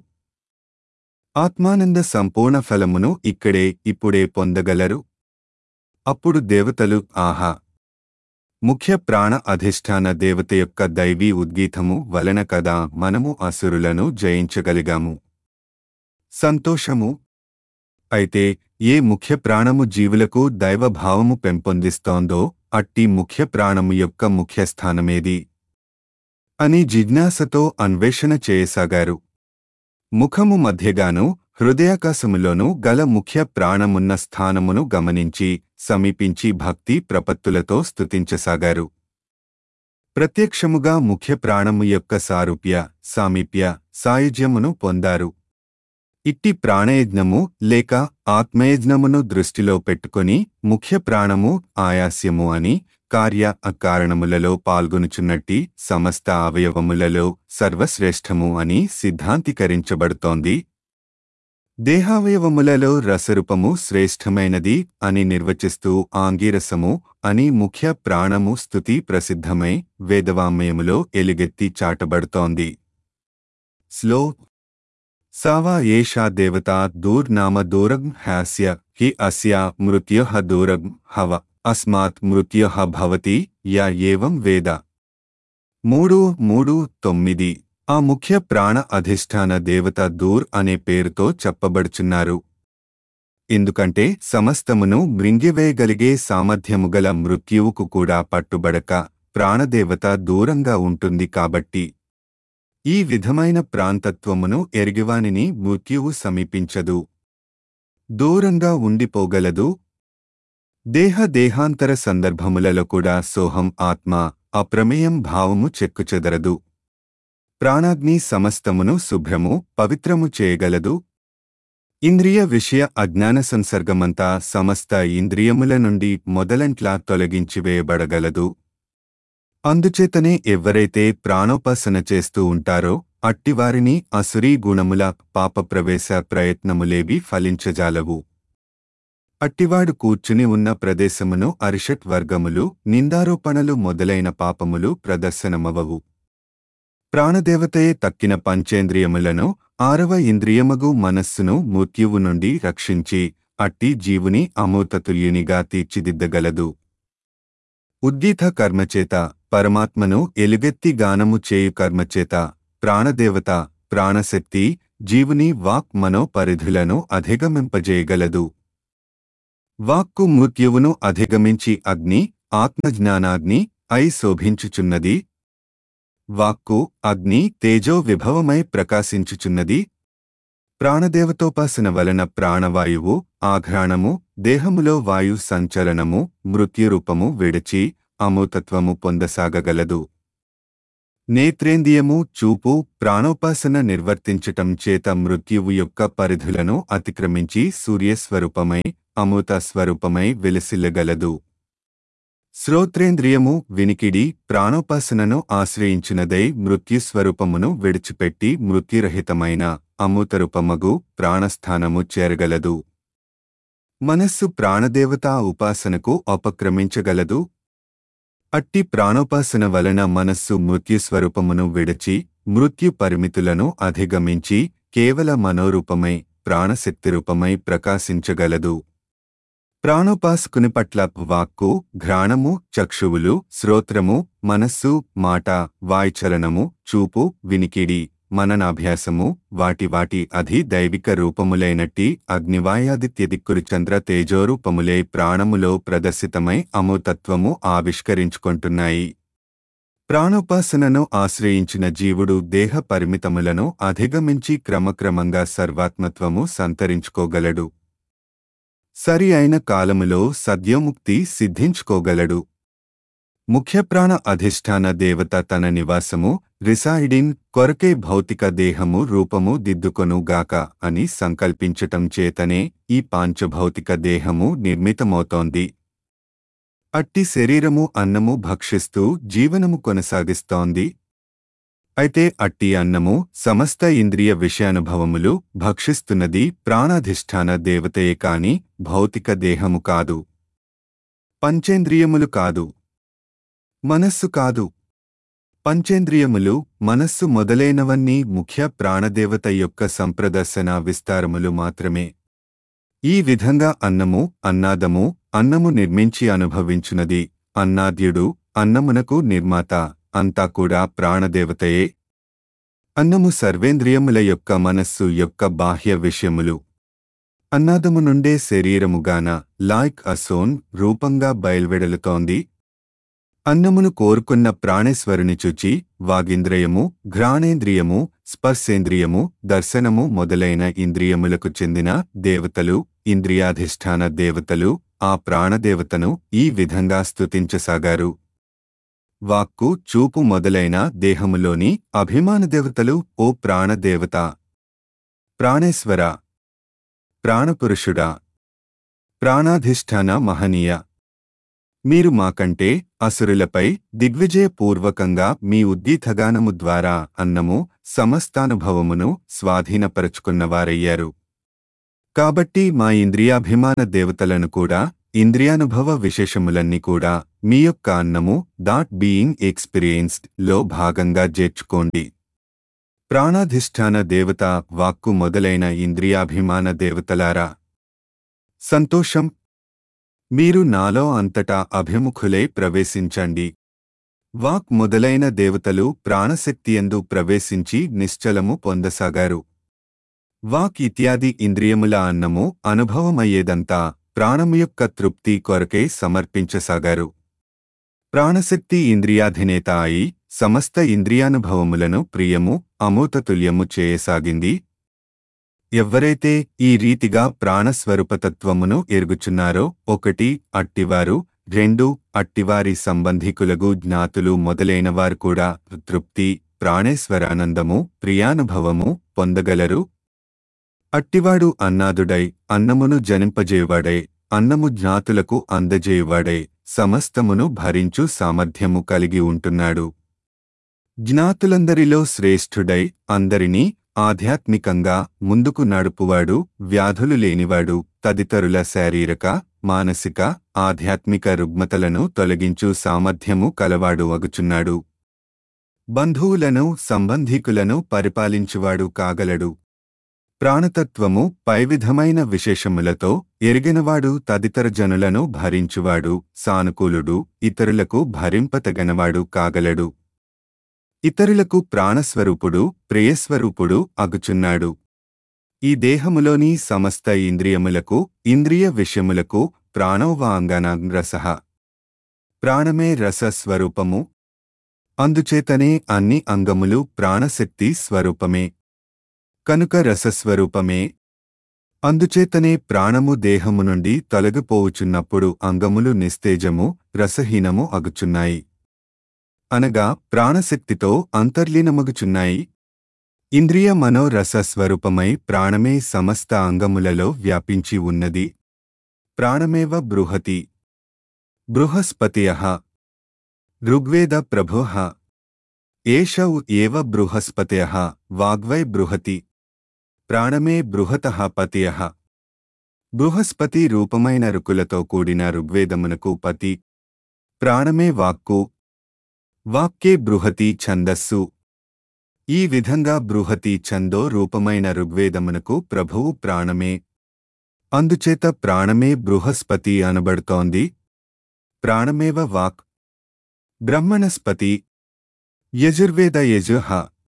ఆత్మానంద సంపూర్ణ ఫలమును ఇక్కడే ఇప్పుడే పొందగలరు అప్పుడు దేవతలు ఆహా ముఖ్య ప్రాణ అధిష్టాన దేవత యొక్క దైవీ ఉద్గీతము వలన కదా మనము అసురులను జయించగలిగాము సంతోషము అయితే ఏ ముఖ్య ప్రాణము జీవులకు దైవభావము పెంపొందిస్తోందో అట్టి ముఖ్య ప్రాణము యొక్క ముఖ్య స్థానమేది అని జిజ్ఞాసతో అన్వేషణ చేయసాగారు ముఖము మధ్యగాను హృదయాకాశములోనూ గల ముఖ్య ప్రాణమున్న స్థానమును గమనించి సమీపించి భక్తి ప్రపత్తులతో స్తుతించసాగారు ప్రత్యక్షముగా ముఖ్య ప్రాణము యొక్క సారూప్య సామీప్య సాయుజ్యమును పొందారు ఇట్టి ప్రాణయజ్ఞము లేక ఆత్మయజ్ఞమును దృష్టిలో పెట్టుకొని ముఖ్య ప్రాణము ఆయాస్యము అని కార్య అకారణములలో పాల్గొనుచున్నట్టి సమస్త అవయవములలో సర్వశ్రేష్టము అని సిద్ధాంతీకరించబడుతోంది దేహావయవములలో రసరూపము శ్రేష్టమైనది అని నిర్వచిస్తూ ఆంగీరసము అని ముఖ్య ప్రాణము స్థుతి ప్రసిద్ధమై వేదవాంమయములో ఎలుగెత్తి చాటబడుతోంది స్లో సావా ఏషా దేవతా దూర్నామ దూరం హ్యాస్య హి అస్యా మృత్యుః దూరం హవ అస్మాత్ మృత్యుః భవతి యా ఏవం వేద మూడు మూడు తొమ్మిది ఆ ముఖ్య ప్రాణ అధిష్టాన దేవత దూర్ అనే పేరుతో చెప్పబడుచున్నారు ఎందుకంటే సమస్తమును మృంగివేయగలిగే సామర్థ్యముగల మృత్యువుకు కూడా పట్టుబడక ప్రాణదేవత దూరంగా ఉంటుంది కాబట్టి ఈ విధమైన ప్రాంతత్వమును ఎరిగివానిని మృత్యువు సమీపించదు దూరంగా ఉండిపోగలదు దేహ దేహాంతర సందర్భములలో కూడా సోహం ఆత్మ అప్రమేయం భావము చెక్కుచెదరదు ప్రాణాగ్ని సమస్తమును శుభ్రము పవిత్రము చేయగలదు ఇంద్రియ విషయ అజ్ఞాన సంసర్గమంతా సమస్త ఇంద్రియముల నుండి మొదలంట్లా తొలగించివేయబడగలదు అందుచేతనే ఎవ్వరైతే ప్రాణోపాసన చేస్తూ ఉంటారో అట్టివారిని అసురీ గుణముల పాపప్రవేశ ప్రయత్నములేవి ఫలించజాలవు అట్టివాడు కూర్చుని ఉన్న ప్రదేశమును అరిషట్ వర్గములు నిందారోపణలు మొదలైన పాపములు ప్రదర్శనమవవు ప్రాణదేవతయే తక్కిన పంచేంద్రియములను ఆరవ ఇంద్రియమగు మనస్సును మృత్యువు నుండి రక్షించి అట్టి జీవుని అమూతతుల్యునిగా తీర్చిదిద్దగలదు ఉద్దీత కర్మచేత పరమాత్మను ఎలుగెత్తి గానము చేయు కర్మచేత ప్రాణదేవత ప్రాణశక్తి జీవుని వాక్ మనోపరిధులను అధిగమింపజేయగలదు వాక్కు మృత్యువును అధిగమించి అగ్ని ఆత్మజ్ఞానాగ్ని అయి శోభించుచున్నది వాక్కు అగ్ని తేజో విభవమై ప్రకాశించుచున్నది ప్రాణదేవతోపాసన వలన ప్రాణవాయువు ఆఘ్రాణము దేహములో వాయు సంచలనము మృత్యురూపము విడిచి అమూతత్వము పొందసాగగలదు నేత్రేంద్రియము చూపు ప్రాణోపాసన నిర్వర్తించటం చేత మృత్యువు యొక్క పరిధులను అతిక్రమించి సూర్యస్వరూపమై అమృత స్వరూపమై వెలసిల్లగలదు శ్రోత్రేంద్రియము వినికిడి ప్రాణోపాసనను ఆశ్రయించినదై మృత్యుస్వరూపమును విడిచిపెట్టి మృత్యురహితమైన అమృతరూపమగు ప్రాణస్థానము చేరగలదు మనస్సు ప్రాణదేవతా ఉపాసనకు అపక్రమించగలదు అట్టి ప్రాణోపాసన వలన మనస్సు మృత్యుస్వరూపమును విడిచి మృత్యు పరిమితులను అధిగమించి కేవల మనోరూపమై ప్రాణశక్తిరూపమై ప్రకాశించగలదు ప్రాణోపాసకుని పట్ల వాక్కు ఘ్రాణము చక్షువులు శ్రోత్రము మనస్సు మాట వాయుచలనము చూపు వినికిడి మననాభ్యాసము వాటి వాటి అధి దైవిక రూపములైనట్టి అగ్నివాయాదిత్య దిక్కురు చంద్ర తేజోరూపములై ప్రాణములో ప్రదర్శితమై అమృతత్వము ఆవిష్కరించుకుంటున్నాయి ప్రాణోపాసనను ఆశ్రయించిన జీవుడు దేహ పరిమితములను అధిగమించి క్రమక్రమంగా సర్వాత్మత్వము సంతరించుకోగలడు సరి అయిన కాలములో సద్యోముక్తి సిద్ధించుకోగలడు ముఖ్యప్రాణ అధిష్టాన దేవత తన నివాసము రిసాయిడిన్ కొరకే భౌతిక దేహము రూపము దిద్దుకొనుగాక అని సంకల్పించటం చేతనే ఈ పాంచభౌతిక దేహము నిర్మితమవుతోంది అట్టి శరీరము అన్నము భక్షిస్తూ జీవనము కొనసాగిస్తోంది అయితే అట్టి అన్నము సమస్త ఇంద్రియ విషయానుభవములు భక్షిస్తున్నది ప్రాణాధిష్టాన దేవతయే కాని భౌతిక దేహము కాదు పంచేంద్రియములు కాదు మనస్సు కాదు పంచేంద్రియములు మనస్సు మొదలైనవన్నీ ముఖ్య ప్రాణదేవత యొక్క సంప్రదర్శన విస్తారములు మాత్రమే ఈ విధంగా అన్నము అన్నాదము అన్నము నిర్మించి అనుభవించునది అన్నాద్యుడు అన్నమునకు నిర్మాత అంతా కూడా ప్రాణదేవతయే అన్నము సర్వేంద్రియముల యొక్క మనస్సు యొక్క బాహ్య విషయములు అన్నాదము నుండే శరీరముగాన లాయక్ అసోన్ రూపంగా బయల్వెడలుతోంది అన్నమును కోరుకున్న ప్రాణేశ్వరుని చూచి వాగింద్రియము ఘ్రాణేంద్రియము స్పర్శేంద్రియము దర్శనము మొదలైన ఇంద్రియములకు చెందిన దేవతలు ఇంద్రియాధిష్టాన దేవతలు ఆ ప్రాణదేవతను ఈ విధంగా స్తుతించసాగారు వాక్కు చూపు మొదలైన దేహములోని అభిమాన దేవతలు ఓ ప్రాణదేవత ప్రాణేశ్వర ప్రాణపురుషుడా ప్రాణాధిష్టాన మహనీయ మీరు మాకంటే అసురులపై దిగ్విజయపూర్వకంగా మీ ఉద్దీతగానము ద్వారా అన్నము సమస్తానుభవమును స్వాధీనపరచుకున్నవారయ్యారు కాబట్టి మా ఇంద్రియాభిమాన దేవతలను కూడా ఇంద్రియానుభవ విశేషములన్నీ కూడా మీ యొక్క అన్నము దాట్ బీయింగ్ ఎక్స్పీరియన్స్డ్ లో భాగంగా చేర్చుకోండి ప్రాణాధిష్టాన దేవత వాక్కు మొదలైన ఇంద్రియాభిమాన దేవతలారా సంతోషం మీరు నాలో అంతటా అభిముఖులై ప్రవేశించండి వాక్ మొదలైన దేవతలు ప్రాణశక్తియందు ప్రవేశించి నిశ్చలము పొందసాగారు వాక్ ఇత్యాది ఇంద్రియముల అన్నము అనుభవమయ్యేదంతా ప్రాణము యొక్క తృప్తి కొరకై సమర్పించసాగారు ప్రాణశక్తి ఇంద్రియాధినేత అయి సమస్త ఇంద్రియానుభవములను ప్రియము అమూతతుల్యము చేయసాగింది ఎవ్వరైతే ఈ రీతిగా ప్రాణస్వరూపతత్వమును ఎరుగుచున్నారో ఒకటి అట్టివారు రెండు అట్టివారి సంబంధికులగు జ్ఞాతులు మొదలైనవారు కూడా తృప్తి ప్రాణేశ్వరానందము ప్రియానుభవము పొందగలరు అట్టివాడు అన్నాదుడై అన్నమును జనింపజేయువాడై అన్నము జ్ఞాతులకు అందజేయువాడై సమస్తమును భరించు సామర్థ్యము కలిగి ఉంటున్నాడు జ్ఞాతులందరిలో శ్రేష్ఠుడై అందరినీ ఆధ్యాత్మికంగా ముందుకు నడుపువాడు వ్యాధులు లేనివాడు తదితరుల శారీరక మానసిక ఆధ్యాత్మిక రుగ్మతలను తొలగించు సామర్థ్యము కలవాడు అగుచున్నాడు బంధువులను సంబంధికులను పరిపాలించువాడు కాగలడు ప్రాణతత్వము పై విధమైన విశేషములతో ఎరిగినవాడు తదితర జనులను భరించువాడు సానుకూలుడు ఇతరులకు భరింపతగనవాడు కాగలడు ఇతరులకు ప్రాణస్వరూపుడు ప్రేయస్వరూపుడు అగుచున్నాడు ఈ దేహములోని సమస్త ఇంద్రియములకు ఇంద్రియ విషయములకు ప్రాణోవాంగనరస ప్రాణమే రసస్వరూపము అందుచేతనే అన్ని అంగములు ప్రాణశక్తి స్వరూపమే కనుక రసస్వరూపమే అందుచేతనే ప్రాణము దేహము నుండి తొలగిపోవుచున్నప్పుడు అంగములు నిస్తేజము రసహీనము అగుచున్నాయి అనగా ప్రాణశక్తితో అంతర్లీనమగుచున్నాయి ఇంద్రియ మనోరస స్వరూపమై ప్రాణమే సమస్త అంగములలో వ్యాపించి ఉన్నది ప్రాణమేవ బృహతి బృహస్పతియ ఋగ్వేద ప్రభో ఏషౌ ఏవ బృహస్పతయ వాగ్వై బృహతి ప్రాణమే బృహత పతియ బృహస్పతి రూపమైన రుకులతో కూడిన ఋగ్వేదమునకు పతి ప్రాణమే వాక్కు వాక్కే బృహతి ఛందస్సు ఈ విధంగా బృహతి ఛందో రూపమైన ఋగ్వేదమునకు ప్రభువు ప్రాణమే అందుచేత ప్రాణమే బృహస్పతి అనబడుతోంది ప్రాణమేవ వాక్ బ్రహ్మణస్పతి యజుర్వేద యజుహ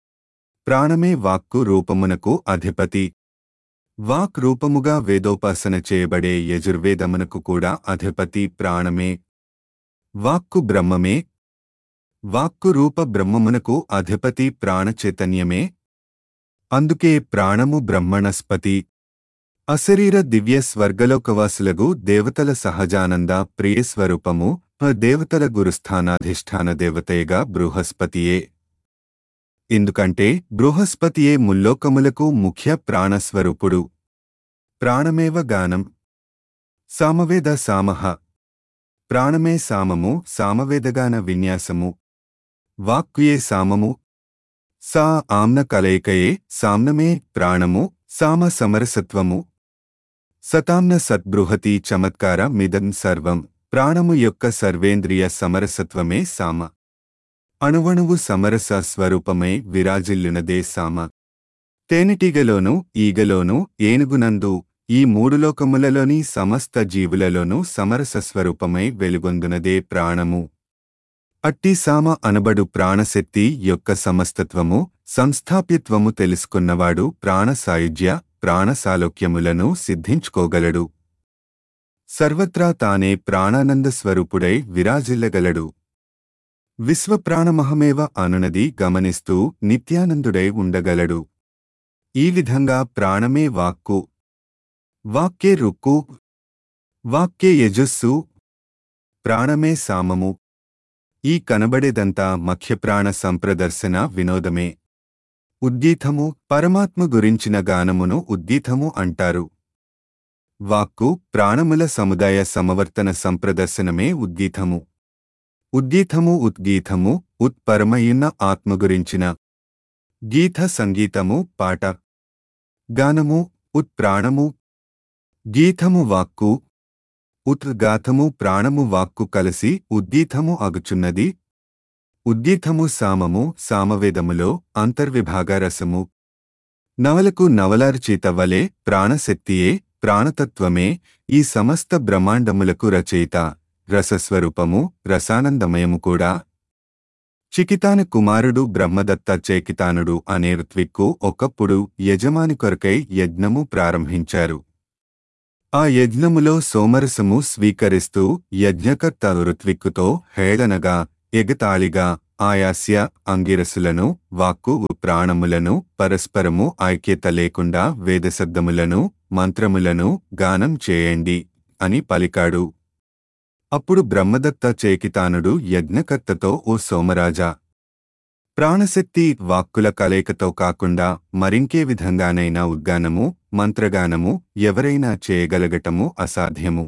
ప్రాణమే వాక్కు రూపమునకు అధిపతి వాక్ రూపముగా వేదోపాసన చేయబడే యజుర్వేదమునకు కూడా అధిపతి ప్రాణమే వాక్కు బ్రహ్మమే వాక్కు రూప బ్రహ్మమునకు అధిపతి ప్రాణచైతన్యమే అందుకే ప్రాణము బ్రహ్మణస్పతి అశరీర దివ్య స్వర్గలోకవాసులగు దేవతల సహజానంద ప్రియస్వరూపము దేవతల గురుస్థానాధిష్టాన దేవతయగా బృహస్పతియే ఎందుకంటే బృహస్పతియే ముల్లోకములకు ముఖ్య ప్రాణస్వరూపుడు ప్రాణమేవ గానం సామవేద సామహ ప్రాణమే సామము సామవేదగాన విన్యాసము వాక్కుయే సామము సా ఆమ్న కలయికయే సామ్నమే ప్రాణము సామ సమరసత్వము సతామ్న సద్బృహతి చమత్కార మిదం సర్వం ప్రాణము యొక్క సర్వేంద్రియ సమరసత్వమే సామ అణువణువు సమరస స్వరూపమై విరాజిల్లునదే సామ తేనెటీగలోనూ ఈగలోనూ ఏనుగునందు ఈ మూడు లోకములలోని సమస్త జీవులలోనూ సమరస స్వరూపమై వెలుగొందునదే ప్రాణము అట్టి సామ అనబడు ప్రాణశక్తి యొక్క సమస్తత్వము సంస్థాప్యత్వము తెలుసుకున్నవాడు ప్రాణసాయుజ్య ప్రాణసాలోక్యములను సిద్ధించుకోగలడు సర్వత్రా తానే ప్రాణానంద స్వరూపుడై విరాజిల్లగలడు విశ్వప్రాణమహమేవ అనునది గమనిస్తూ నిత్యానందుడై ఉండగలడు ఈ విధంగా ప్రాణమే వాక్కు వాక్కే రుక్కు వాక్కే యజస్సు ప్రాణమే సామము ఈ కనబడేదంతా మఖ్యప్రాణ సంప్రదర్శన వినోదమే ఉద్గీతము పరమాత్మ గురించిన గానమును ఉద్గీతము అంటారు వాక్కు ప్రాణముల సముదాయ సమవర్తన సంప్రదర్శనమే ఉద్గీతము ఉద్గీతము ఉద్గీతము ఉత్పరమయున్న ఆత్మ గురించిన గీత సంగీతము పాట గానము ఉత్ప్రాణము గీతము వాక్కు ఉద్గాతము ప్రాణము వాక్కు కలిసి ఉద్దీతము అగుచున్నది ఉద్దీతము సామము సామవేదములో అంతర్విభాగ రసము నవలకు నవలార్చిత వలె ప్రాణశక్తియే ప్రాణతత్వమే ఈ సమస్త బ్రహ్మాండములకు రచయిత రసస్వరూపము రసానందమయము కూడా చికితాన కుమారుడు బ్రహ్మదత్త చేకితానుడు అనే ఋత్విక్కు ఒకప్పుడు యజమాని కొరకై యజ్ఞము ప్రారంభించారు ఆ యజ్ఞములో సోమరసము స్వీకరిస్తూ యజ్ఞకర్త ఋత్విక్కుతో హేళనగా ఎగతాళిగా ఆయాస్య అంగిరసులను వాక్కు ప్రాణములను పరస్పరము ఐక్యత లేకుండా వేదశబ్దములను మంత్రములను గానం చేయండి అని పలికాడు అప్పుడు బ్రహ్మదత్త చేకితానుడు యజ్ఞకర్తతో ఓ సోమరాజా ప్రాణశక్తి వాక్కుల కలయికతో కాకుండా మరింకే విధంగానైనా ఉద్గానము మంత్రగానము ఎవరైనా చేయగలగటము అసాధ్యము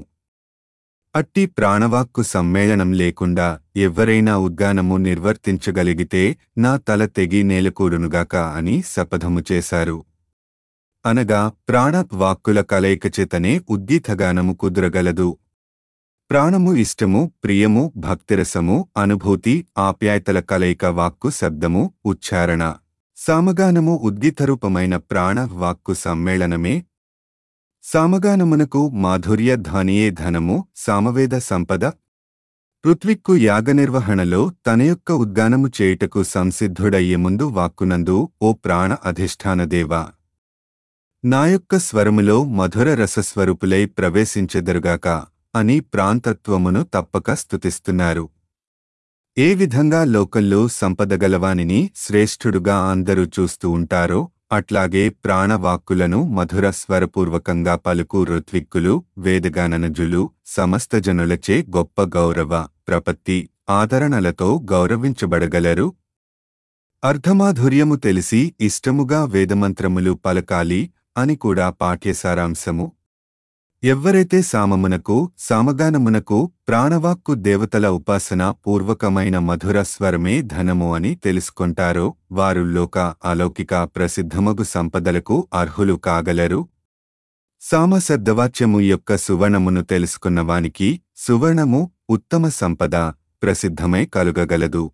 అట్టి ప్రాణవాక్కు సమ్మేళనం లేకుండా ఎవ్వరైనా ఉద్గానము నిర్వర్తించగలిగితే నా తల తెగి నేలకూడునుగాక అని శపథము చేశారు అనగా ప్రాణ వాక్కుల కలయిక చేతనే ఉద్దీతగానము కుదురగలదు ప్రాణము ఇష్టము ప్రియము భక్తిరసము అనుభూతి ఆప్యాయతల కలయిక వాక్కు శబ్దము ఉచ్చారణ సామగానము ఉద్గీతరూపమైన ప్రాణ వాక్కు సమ్మేళనమే సామగానమునకు మాధుర్య ధ్వనియే ధనము సామవేద సంపద ఋత్విక్కు యాగనిర్వహణలో తన యొక్క ఉద్గానము చేయుటకు సంసిద్ధుడయ్యే ముందు వాక్కునందు ఓ ప్రాణ అధిష్టానదేవా నా యొక్క స్వరములో మధుర రసస్వరూపులై ప్రవేశించెదరుగాక అని ప్రాంతత్వమును తప్పక స్తుతిస్తున్నారు ఏ విధంగా లోకల్లో సంపదగలవానిని శ్రేష్ఠుడుగా అందరూ చూస్తూ ఉంటారో అట్లాగే ప్రాణవాక్కులను మధుర స్వరపూర్వకంగా పలుకు ఋత్విక్కులు వేదగాననజులు సమస్త జనులచే గొప్ప గౌరవ ప్రపత్తి ఆదరణలతో గౌరవించబడగలరు అర్ధమాధుర్యము తెలిసి ఇష్టముగా వేదమంత్రములు పలకాలి అని కూడా పాఠ్యసారాంశము ఎవ్వరైతే సామమునకు సామగానమునకు ప్రాణవాక్కు దేవతల ఉపాసన పూర్వకమైన మధుర స్వరమే ధనము అని తెలుసుకొంటారో వారు లోక అలౌకిక ప్రసిద్ధమగు సంపదలకు అర్హులు కాగలరు సామశబ్దవాచ్యము యొక్క సువర్ణమును తెలుసుకున్నవానికి సువర్ణము ఉత్తమ సంపద ప్రసిద్ధమై కలుగగలదు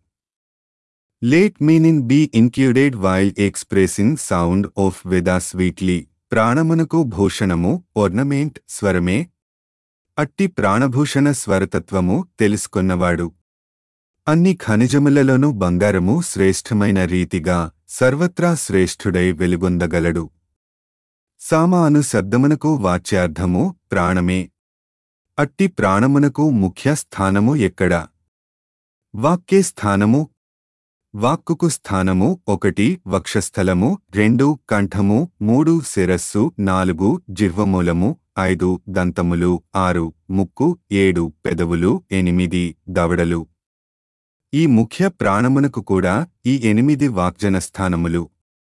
let meaning be included while expressing sound of Veda sweetly ప్రాణమునకు భూషణము ornament స్వరమే అట్టి ప్రాణభూషణ స్వరతత్వము తెలుసుకొన్నవాడు అన్ని ఖనిజములలోనూ బంగారము శ్రేష్ఠమైన రీతిగా సర్వత్రా శ్రేష్ఠుడై వెలుగొందగలడు సామ అను శబ్దమునకు వాచ్యార్థము ప్రాణమే అట్టి ప్రాణమునకు ముఖ్య స్థానము ఎక్కడ వాక్కే స్థానము వాక్కుకు స్థానము ఒకటి వక్షస్థలము రెండు కంఠము మూడు శిరస్సు నాలుగు జిహ్వమూలము ఐదు దంతములు ఆరు ముక్కు ఏడు పెదవులు ఎనిమిది దవడలు ఈ ముఖ్య ప్రాణమునకు కూడా ఈ ఎనిమిది వాక్జన స్థానములు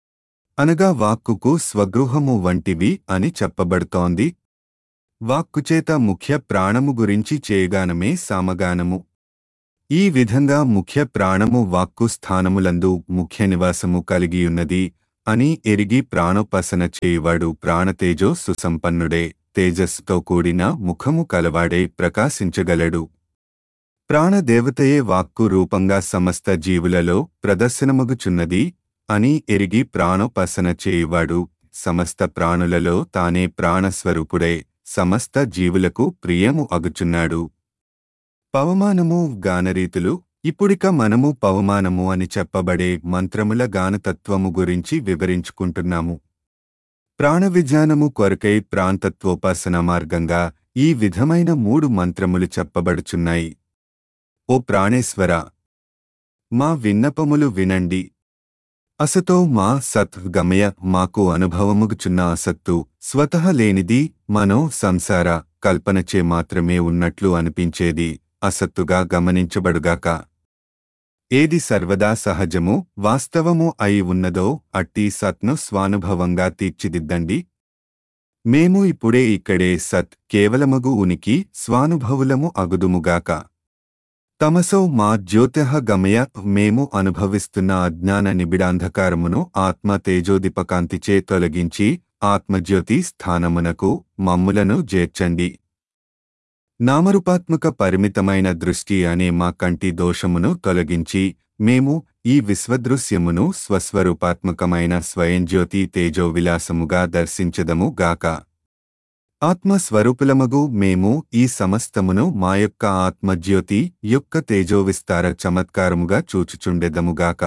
అనగా వాక్కుకు స్వగృహము వంటివి అని చెప్పబడుతోంది వాక్కుచేత ముఖ్య ప్రాణము గురించి చేయగానమే సామగానము ఈ విధంగా ముఖ్య ప్రాణము వాక్కు స్థానములందు ముఖ్య నివాసము కలిగియున్నది అని ఎరిగి ప్రాణోపాసన చేయువాడు ప్రాణతేజో సుసంపన్నుడే తేజస్సుతో కూడిన ముఖము కలవాడే ప్రకాశించగలడు ప్రాణదేవతయే వాక్కు రూపంగా సమస్త జీవులలో ప్రదర్శనమగుచున్నది అని ఎరిగి ప్రాణోపాసన చేయువాడు సమస్త ప్రాణులలో తానే ప్రాణస్వరూపుడే సమస్త జీవులకు ప్రియము అగుచున్నాడు పవమానము గానరీతులు ఇప్పుడిక మనము పవమానము అని చెప్పబడే మంత్రముల గానతత్వము గురించి వివరించుకుంటున్నాము ప్రాణవిజ్ఞానము కొరకై ప్రాంతత్వోపాసన మార్గంగా ఈ విధమైన మూడు మంత్రములు చెప్పబడుచున్నాయి ఓ ప్రాణేశ్వర మా విన్నపములు వినండి అసతో మా సత్ గమయ మాకు అనుభవముగుచున్న అసత్తు స్వతః లేనిది మనో సంసార కల్పనచే మాత్రమే ఉన్నట్లు అనిపించేది అసత్తుగా గమనించబడుగాక ఏది సర్వదా సహజము వాస్తవము అయి ఉన్నదో అట్టి సత్ను స్వానుభవంగా తీర్చిదిద్దండి మేము ఇప్పుడే ఇక్కడే సత్ కేవలమగు ఉనికి స్వానుభవులము అగుదుముగాక తమసో మా జ్యోతిః గమయ మేము అనుభవిస్తున్న అజ్ఞాన నిబిడాంధకారమును ఆత్మ తేజోదీపకాంతిచే తొలగించి ఆత్మజ్యోతి స్థానమునకు మమ్ములను చేర్చండి నామరూపాత్మక పరిమితమైన దృష్టి అనే మా కంటి దోషమును తొలగించి మేము ఈ విశ్వదృశ్యమును స్వస్వరూపాత్మకమైన స్వయంజ్యోతి తేజోవిలాసముగా దర్శించదము గాక ఆత్మస్వరూపులమగు మేము ఈ సమస్తమును మా యొక్క ఆత్మజ్యోతి యొక్క తేజోవిస్తార చమత్కారముగా చూచుచుండెదముగాక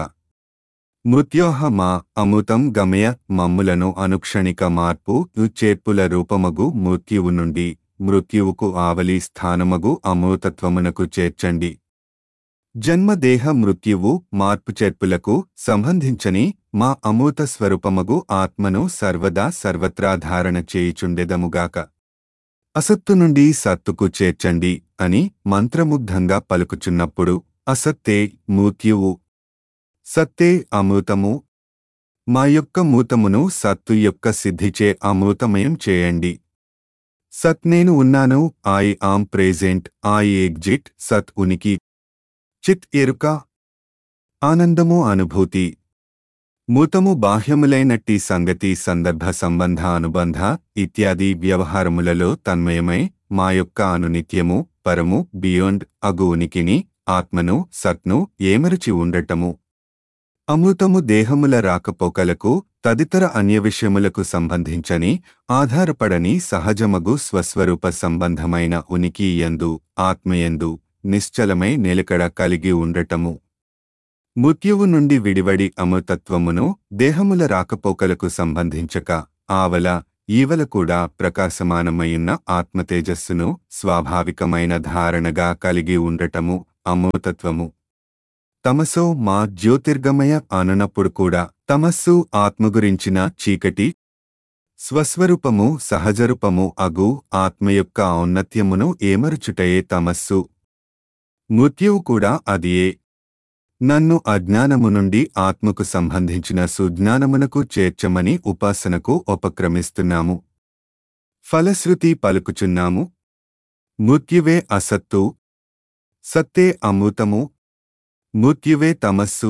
మృత్యోహ మా అమృతం గమయ మమ్ములను అనుక్షణిక మార్పు చేర్పుల రూపమగు మృత్యువు నుండి మృత్యువుకు ఆవలి స్థానమగు అమృతత్వమునకు చేర్చండి జన్మదేహ మృత్యువు మార్పు చేర్పులకు సంబంధించని మా అమూత స్వరూపమగు ఆత్మను సర్వదా సర్వత్రా ధారణ చేయుచుండెదముగాక అసత్తు నుండి సత్తుకు చేర్చండి అని మంత్రముగ్ధంగా పలుకుచున్నప్పుడు అసత్తే మృత్యువు సత్తే అమృతము మా యొక్క మూతమును సత్తు యొక్క సిద్ధిచే అమృతమయం చేయండి సత్ నేను ఉన్నాను I am present I exist సత్ ఉనికి చిత్ ఎరుక ఆనందము అనుభూతి మూతము బాహ్యములైనట్టి సంగతి సందర్భ సంబంధ అనుబంధ ఇత్యాది వ్యవహారములలో తన్మయమై మా యొక్క అనునిత్యము పరము బియోండ్ అగు ఉనికిని ఆత్మను సత్ను ఏమరచి ఉండటము అమృతము దేహముల రాకపోకలకు తదితర అన్య విషయములకు సంబంధించని ఆధారపడని సహజమగు స్వస్వరూప సంబంధమైన ఉనికి యందు ఆత్మయందు నిశ్చలమై నిలకడ కలిగి ఉండటము మృత్యువు నుండి విడివడి అమృతత్వమును దేహముల రాకపోకలకు సంబంధించక ఆవల ఈవల కూడా ప్రకాశమానమయున్న ఆత్మతేజస్సును స్వాభావికమైన ధారణగా కలిగి ఉండటము అమృతత్వము తమసో మా జ్యోతిర్గమయ అననప్పుడు కూడా తమస్సు ఆత్మ గురించిన చీకటి స్వస్వరూపము సహజరూపము అగు ఆత్మ యొక్క ఔన్నత్యమును ఏమరుచుటయే తమస్సు మృత్యువు కూడా అదియే నన్ను అజ్ఞానము నుండి ఆత్మకు సంబంధించిన సుజ్ఞానమునకు చేర్చమని ఉపాసనకు ఉపక్రమిస్తున్నాము ఫలశ్రుతి పలుకుచున్నాము మృత్యువే అసత్తు సత్తే అమృతము మృత్యువే తమస్సు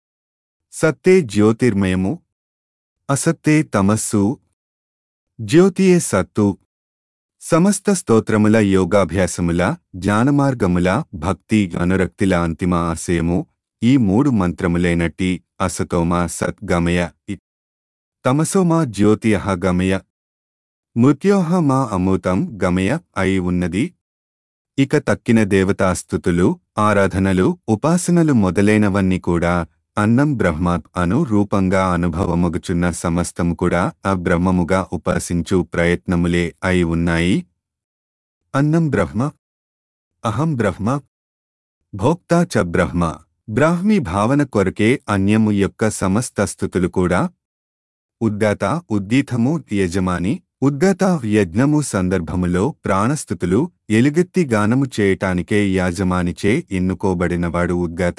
సత్తే జ్యోతిర్మయము అసత్తే తమస్సు జ్యోతియే సత్తు సమస్త స్తోత్రముల యోగాభ్యాసముల జ్ఞానమార్గముల భక్తి అనురక్తిల అంతిమ ఆశయము ఈ మూడు మంత్రములైనట్టి అసతోమా సత్ గమయ ఇ- తమసోమా జ్యోతియః గమయ మృత్యోహ మా అమృతం గమయ అయి ఉన్నది ఇక తక్కిన దేవతాస్థుతులు ఆరాధనలు ఉపాసనలు మొదలైనవన్నీ కూడా అన్నం బ్రహ్మ అను రూపంగా అనుభవమగుచున్న సమస్తము కూడా అబ్రహ్మముగా ఉపాసించు ప్రయత్నములే అయి ఉన్నాయి అన్నం బ్రహ్మ అహం బ్రహ్మ భోక్తా చ బ్రహ్మ బ్రాహ్మీ భావన కొరకే అన్యము యొక్క సమస్త స్థుతులు కూడా ఉద్గాత ఉద్దీతము యజమాని ఉద్గత యజ్ఞము సందర్భములో ప్రాణస్థుతులు ఎలుగెత్తి గానము చేయటానికే యాజమానిచే ఎన్నుకోబడినవాడు ఉద్గాత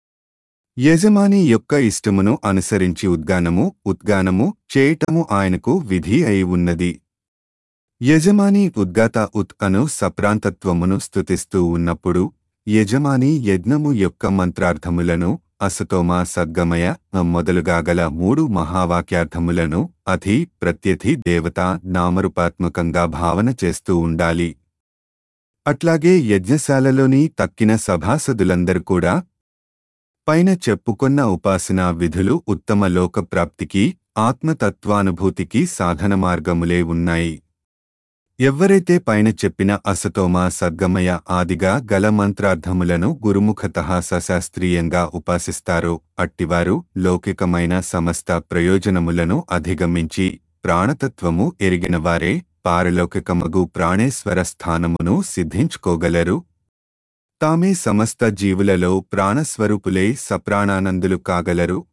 యజమాని యొక్క ఇష్టమును అనుసరించి ఉద్గానము ఉద్గానము చేయటము ఆయనకు విధి అయి ఉన్నది యజమాని ఉద్గాత ఉత్ అను సప్రాంతత్వమును స్తుతిస్తూ ఉన్నప్పుడు యజమాని యజ్ఞము యొక్క మంత్రార్థములను అసతోమ సద్గమయ మొదలుగా గల మూడు మహావాక్యార్థములను అధి ప్రత్యధి దేవత నామరూపాత్మకంగా భావన చేస్తూ ఉండాలి అట్లాగే యజ్ఞశాలలోని తక్కిన సభాసదులందరూ కూడా పైన చెప్పుకొన్న ఉపాసనా విధులు ఉత్తమ లోక ప్రాప్తికి ఆత్మతత్వానుభూతికి సాధన మార్గములే ఉన్నాయి ఎవ్వరైతే పైన చెప్పిన అసతోమ సద్గమయ ఆదిగా గల మంత్రార్థములను గురుముఖత సశాస్త్రీయంగా ఉపాసిస్తారో అట్టివారు లౌకికమైన సమస్త ప్రయోజనములను అధిగమించి ప్రాణతత్వము ఎరిగినవారే పారలౌకికమగు ప్రాణేశ్వర స్థానమును సిద్ధించుకోగలరు తామే సమస్త జీవులలో ప్రాణస్వరూపులై సప్రాణానందులు కాగలరు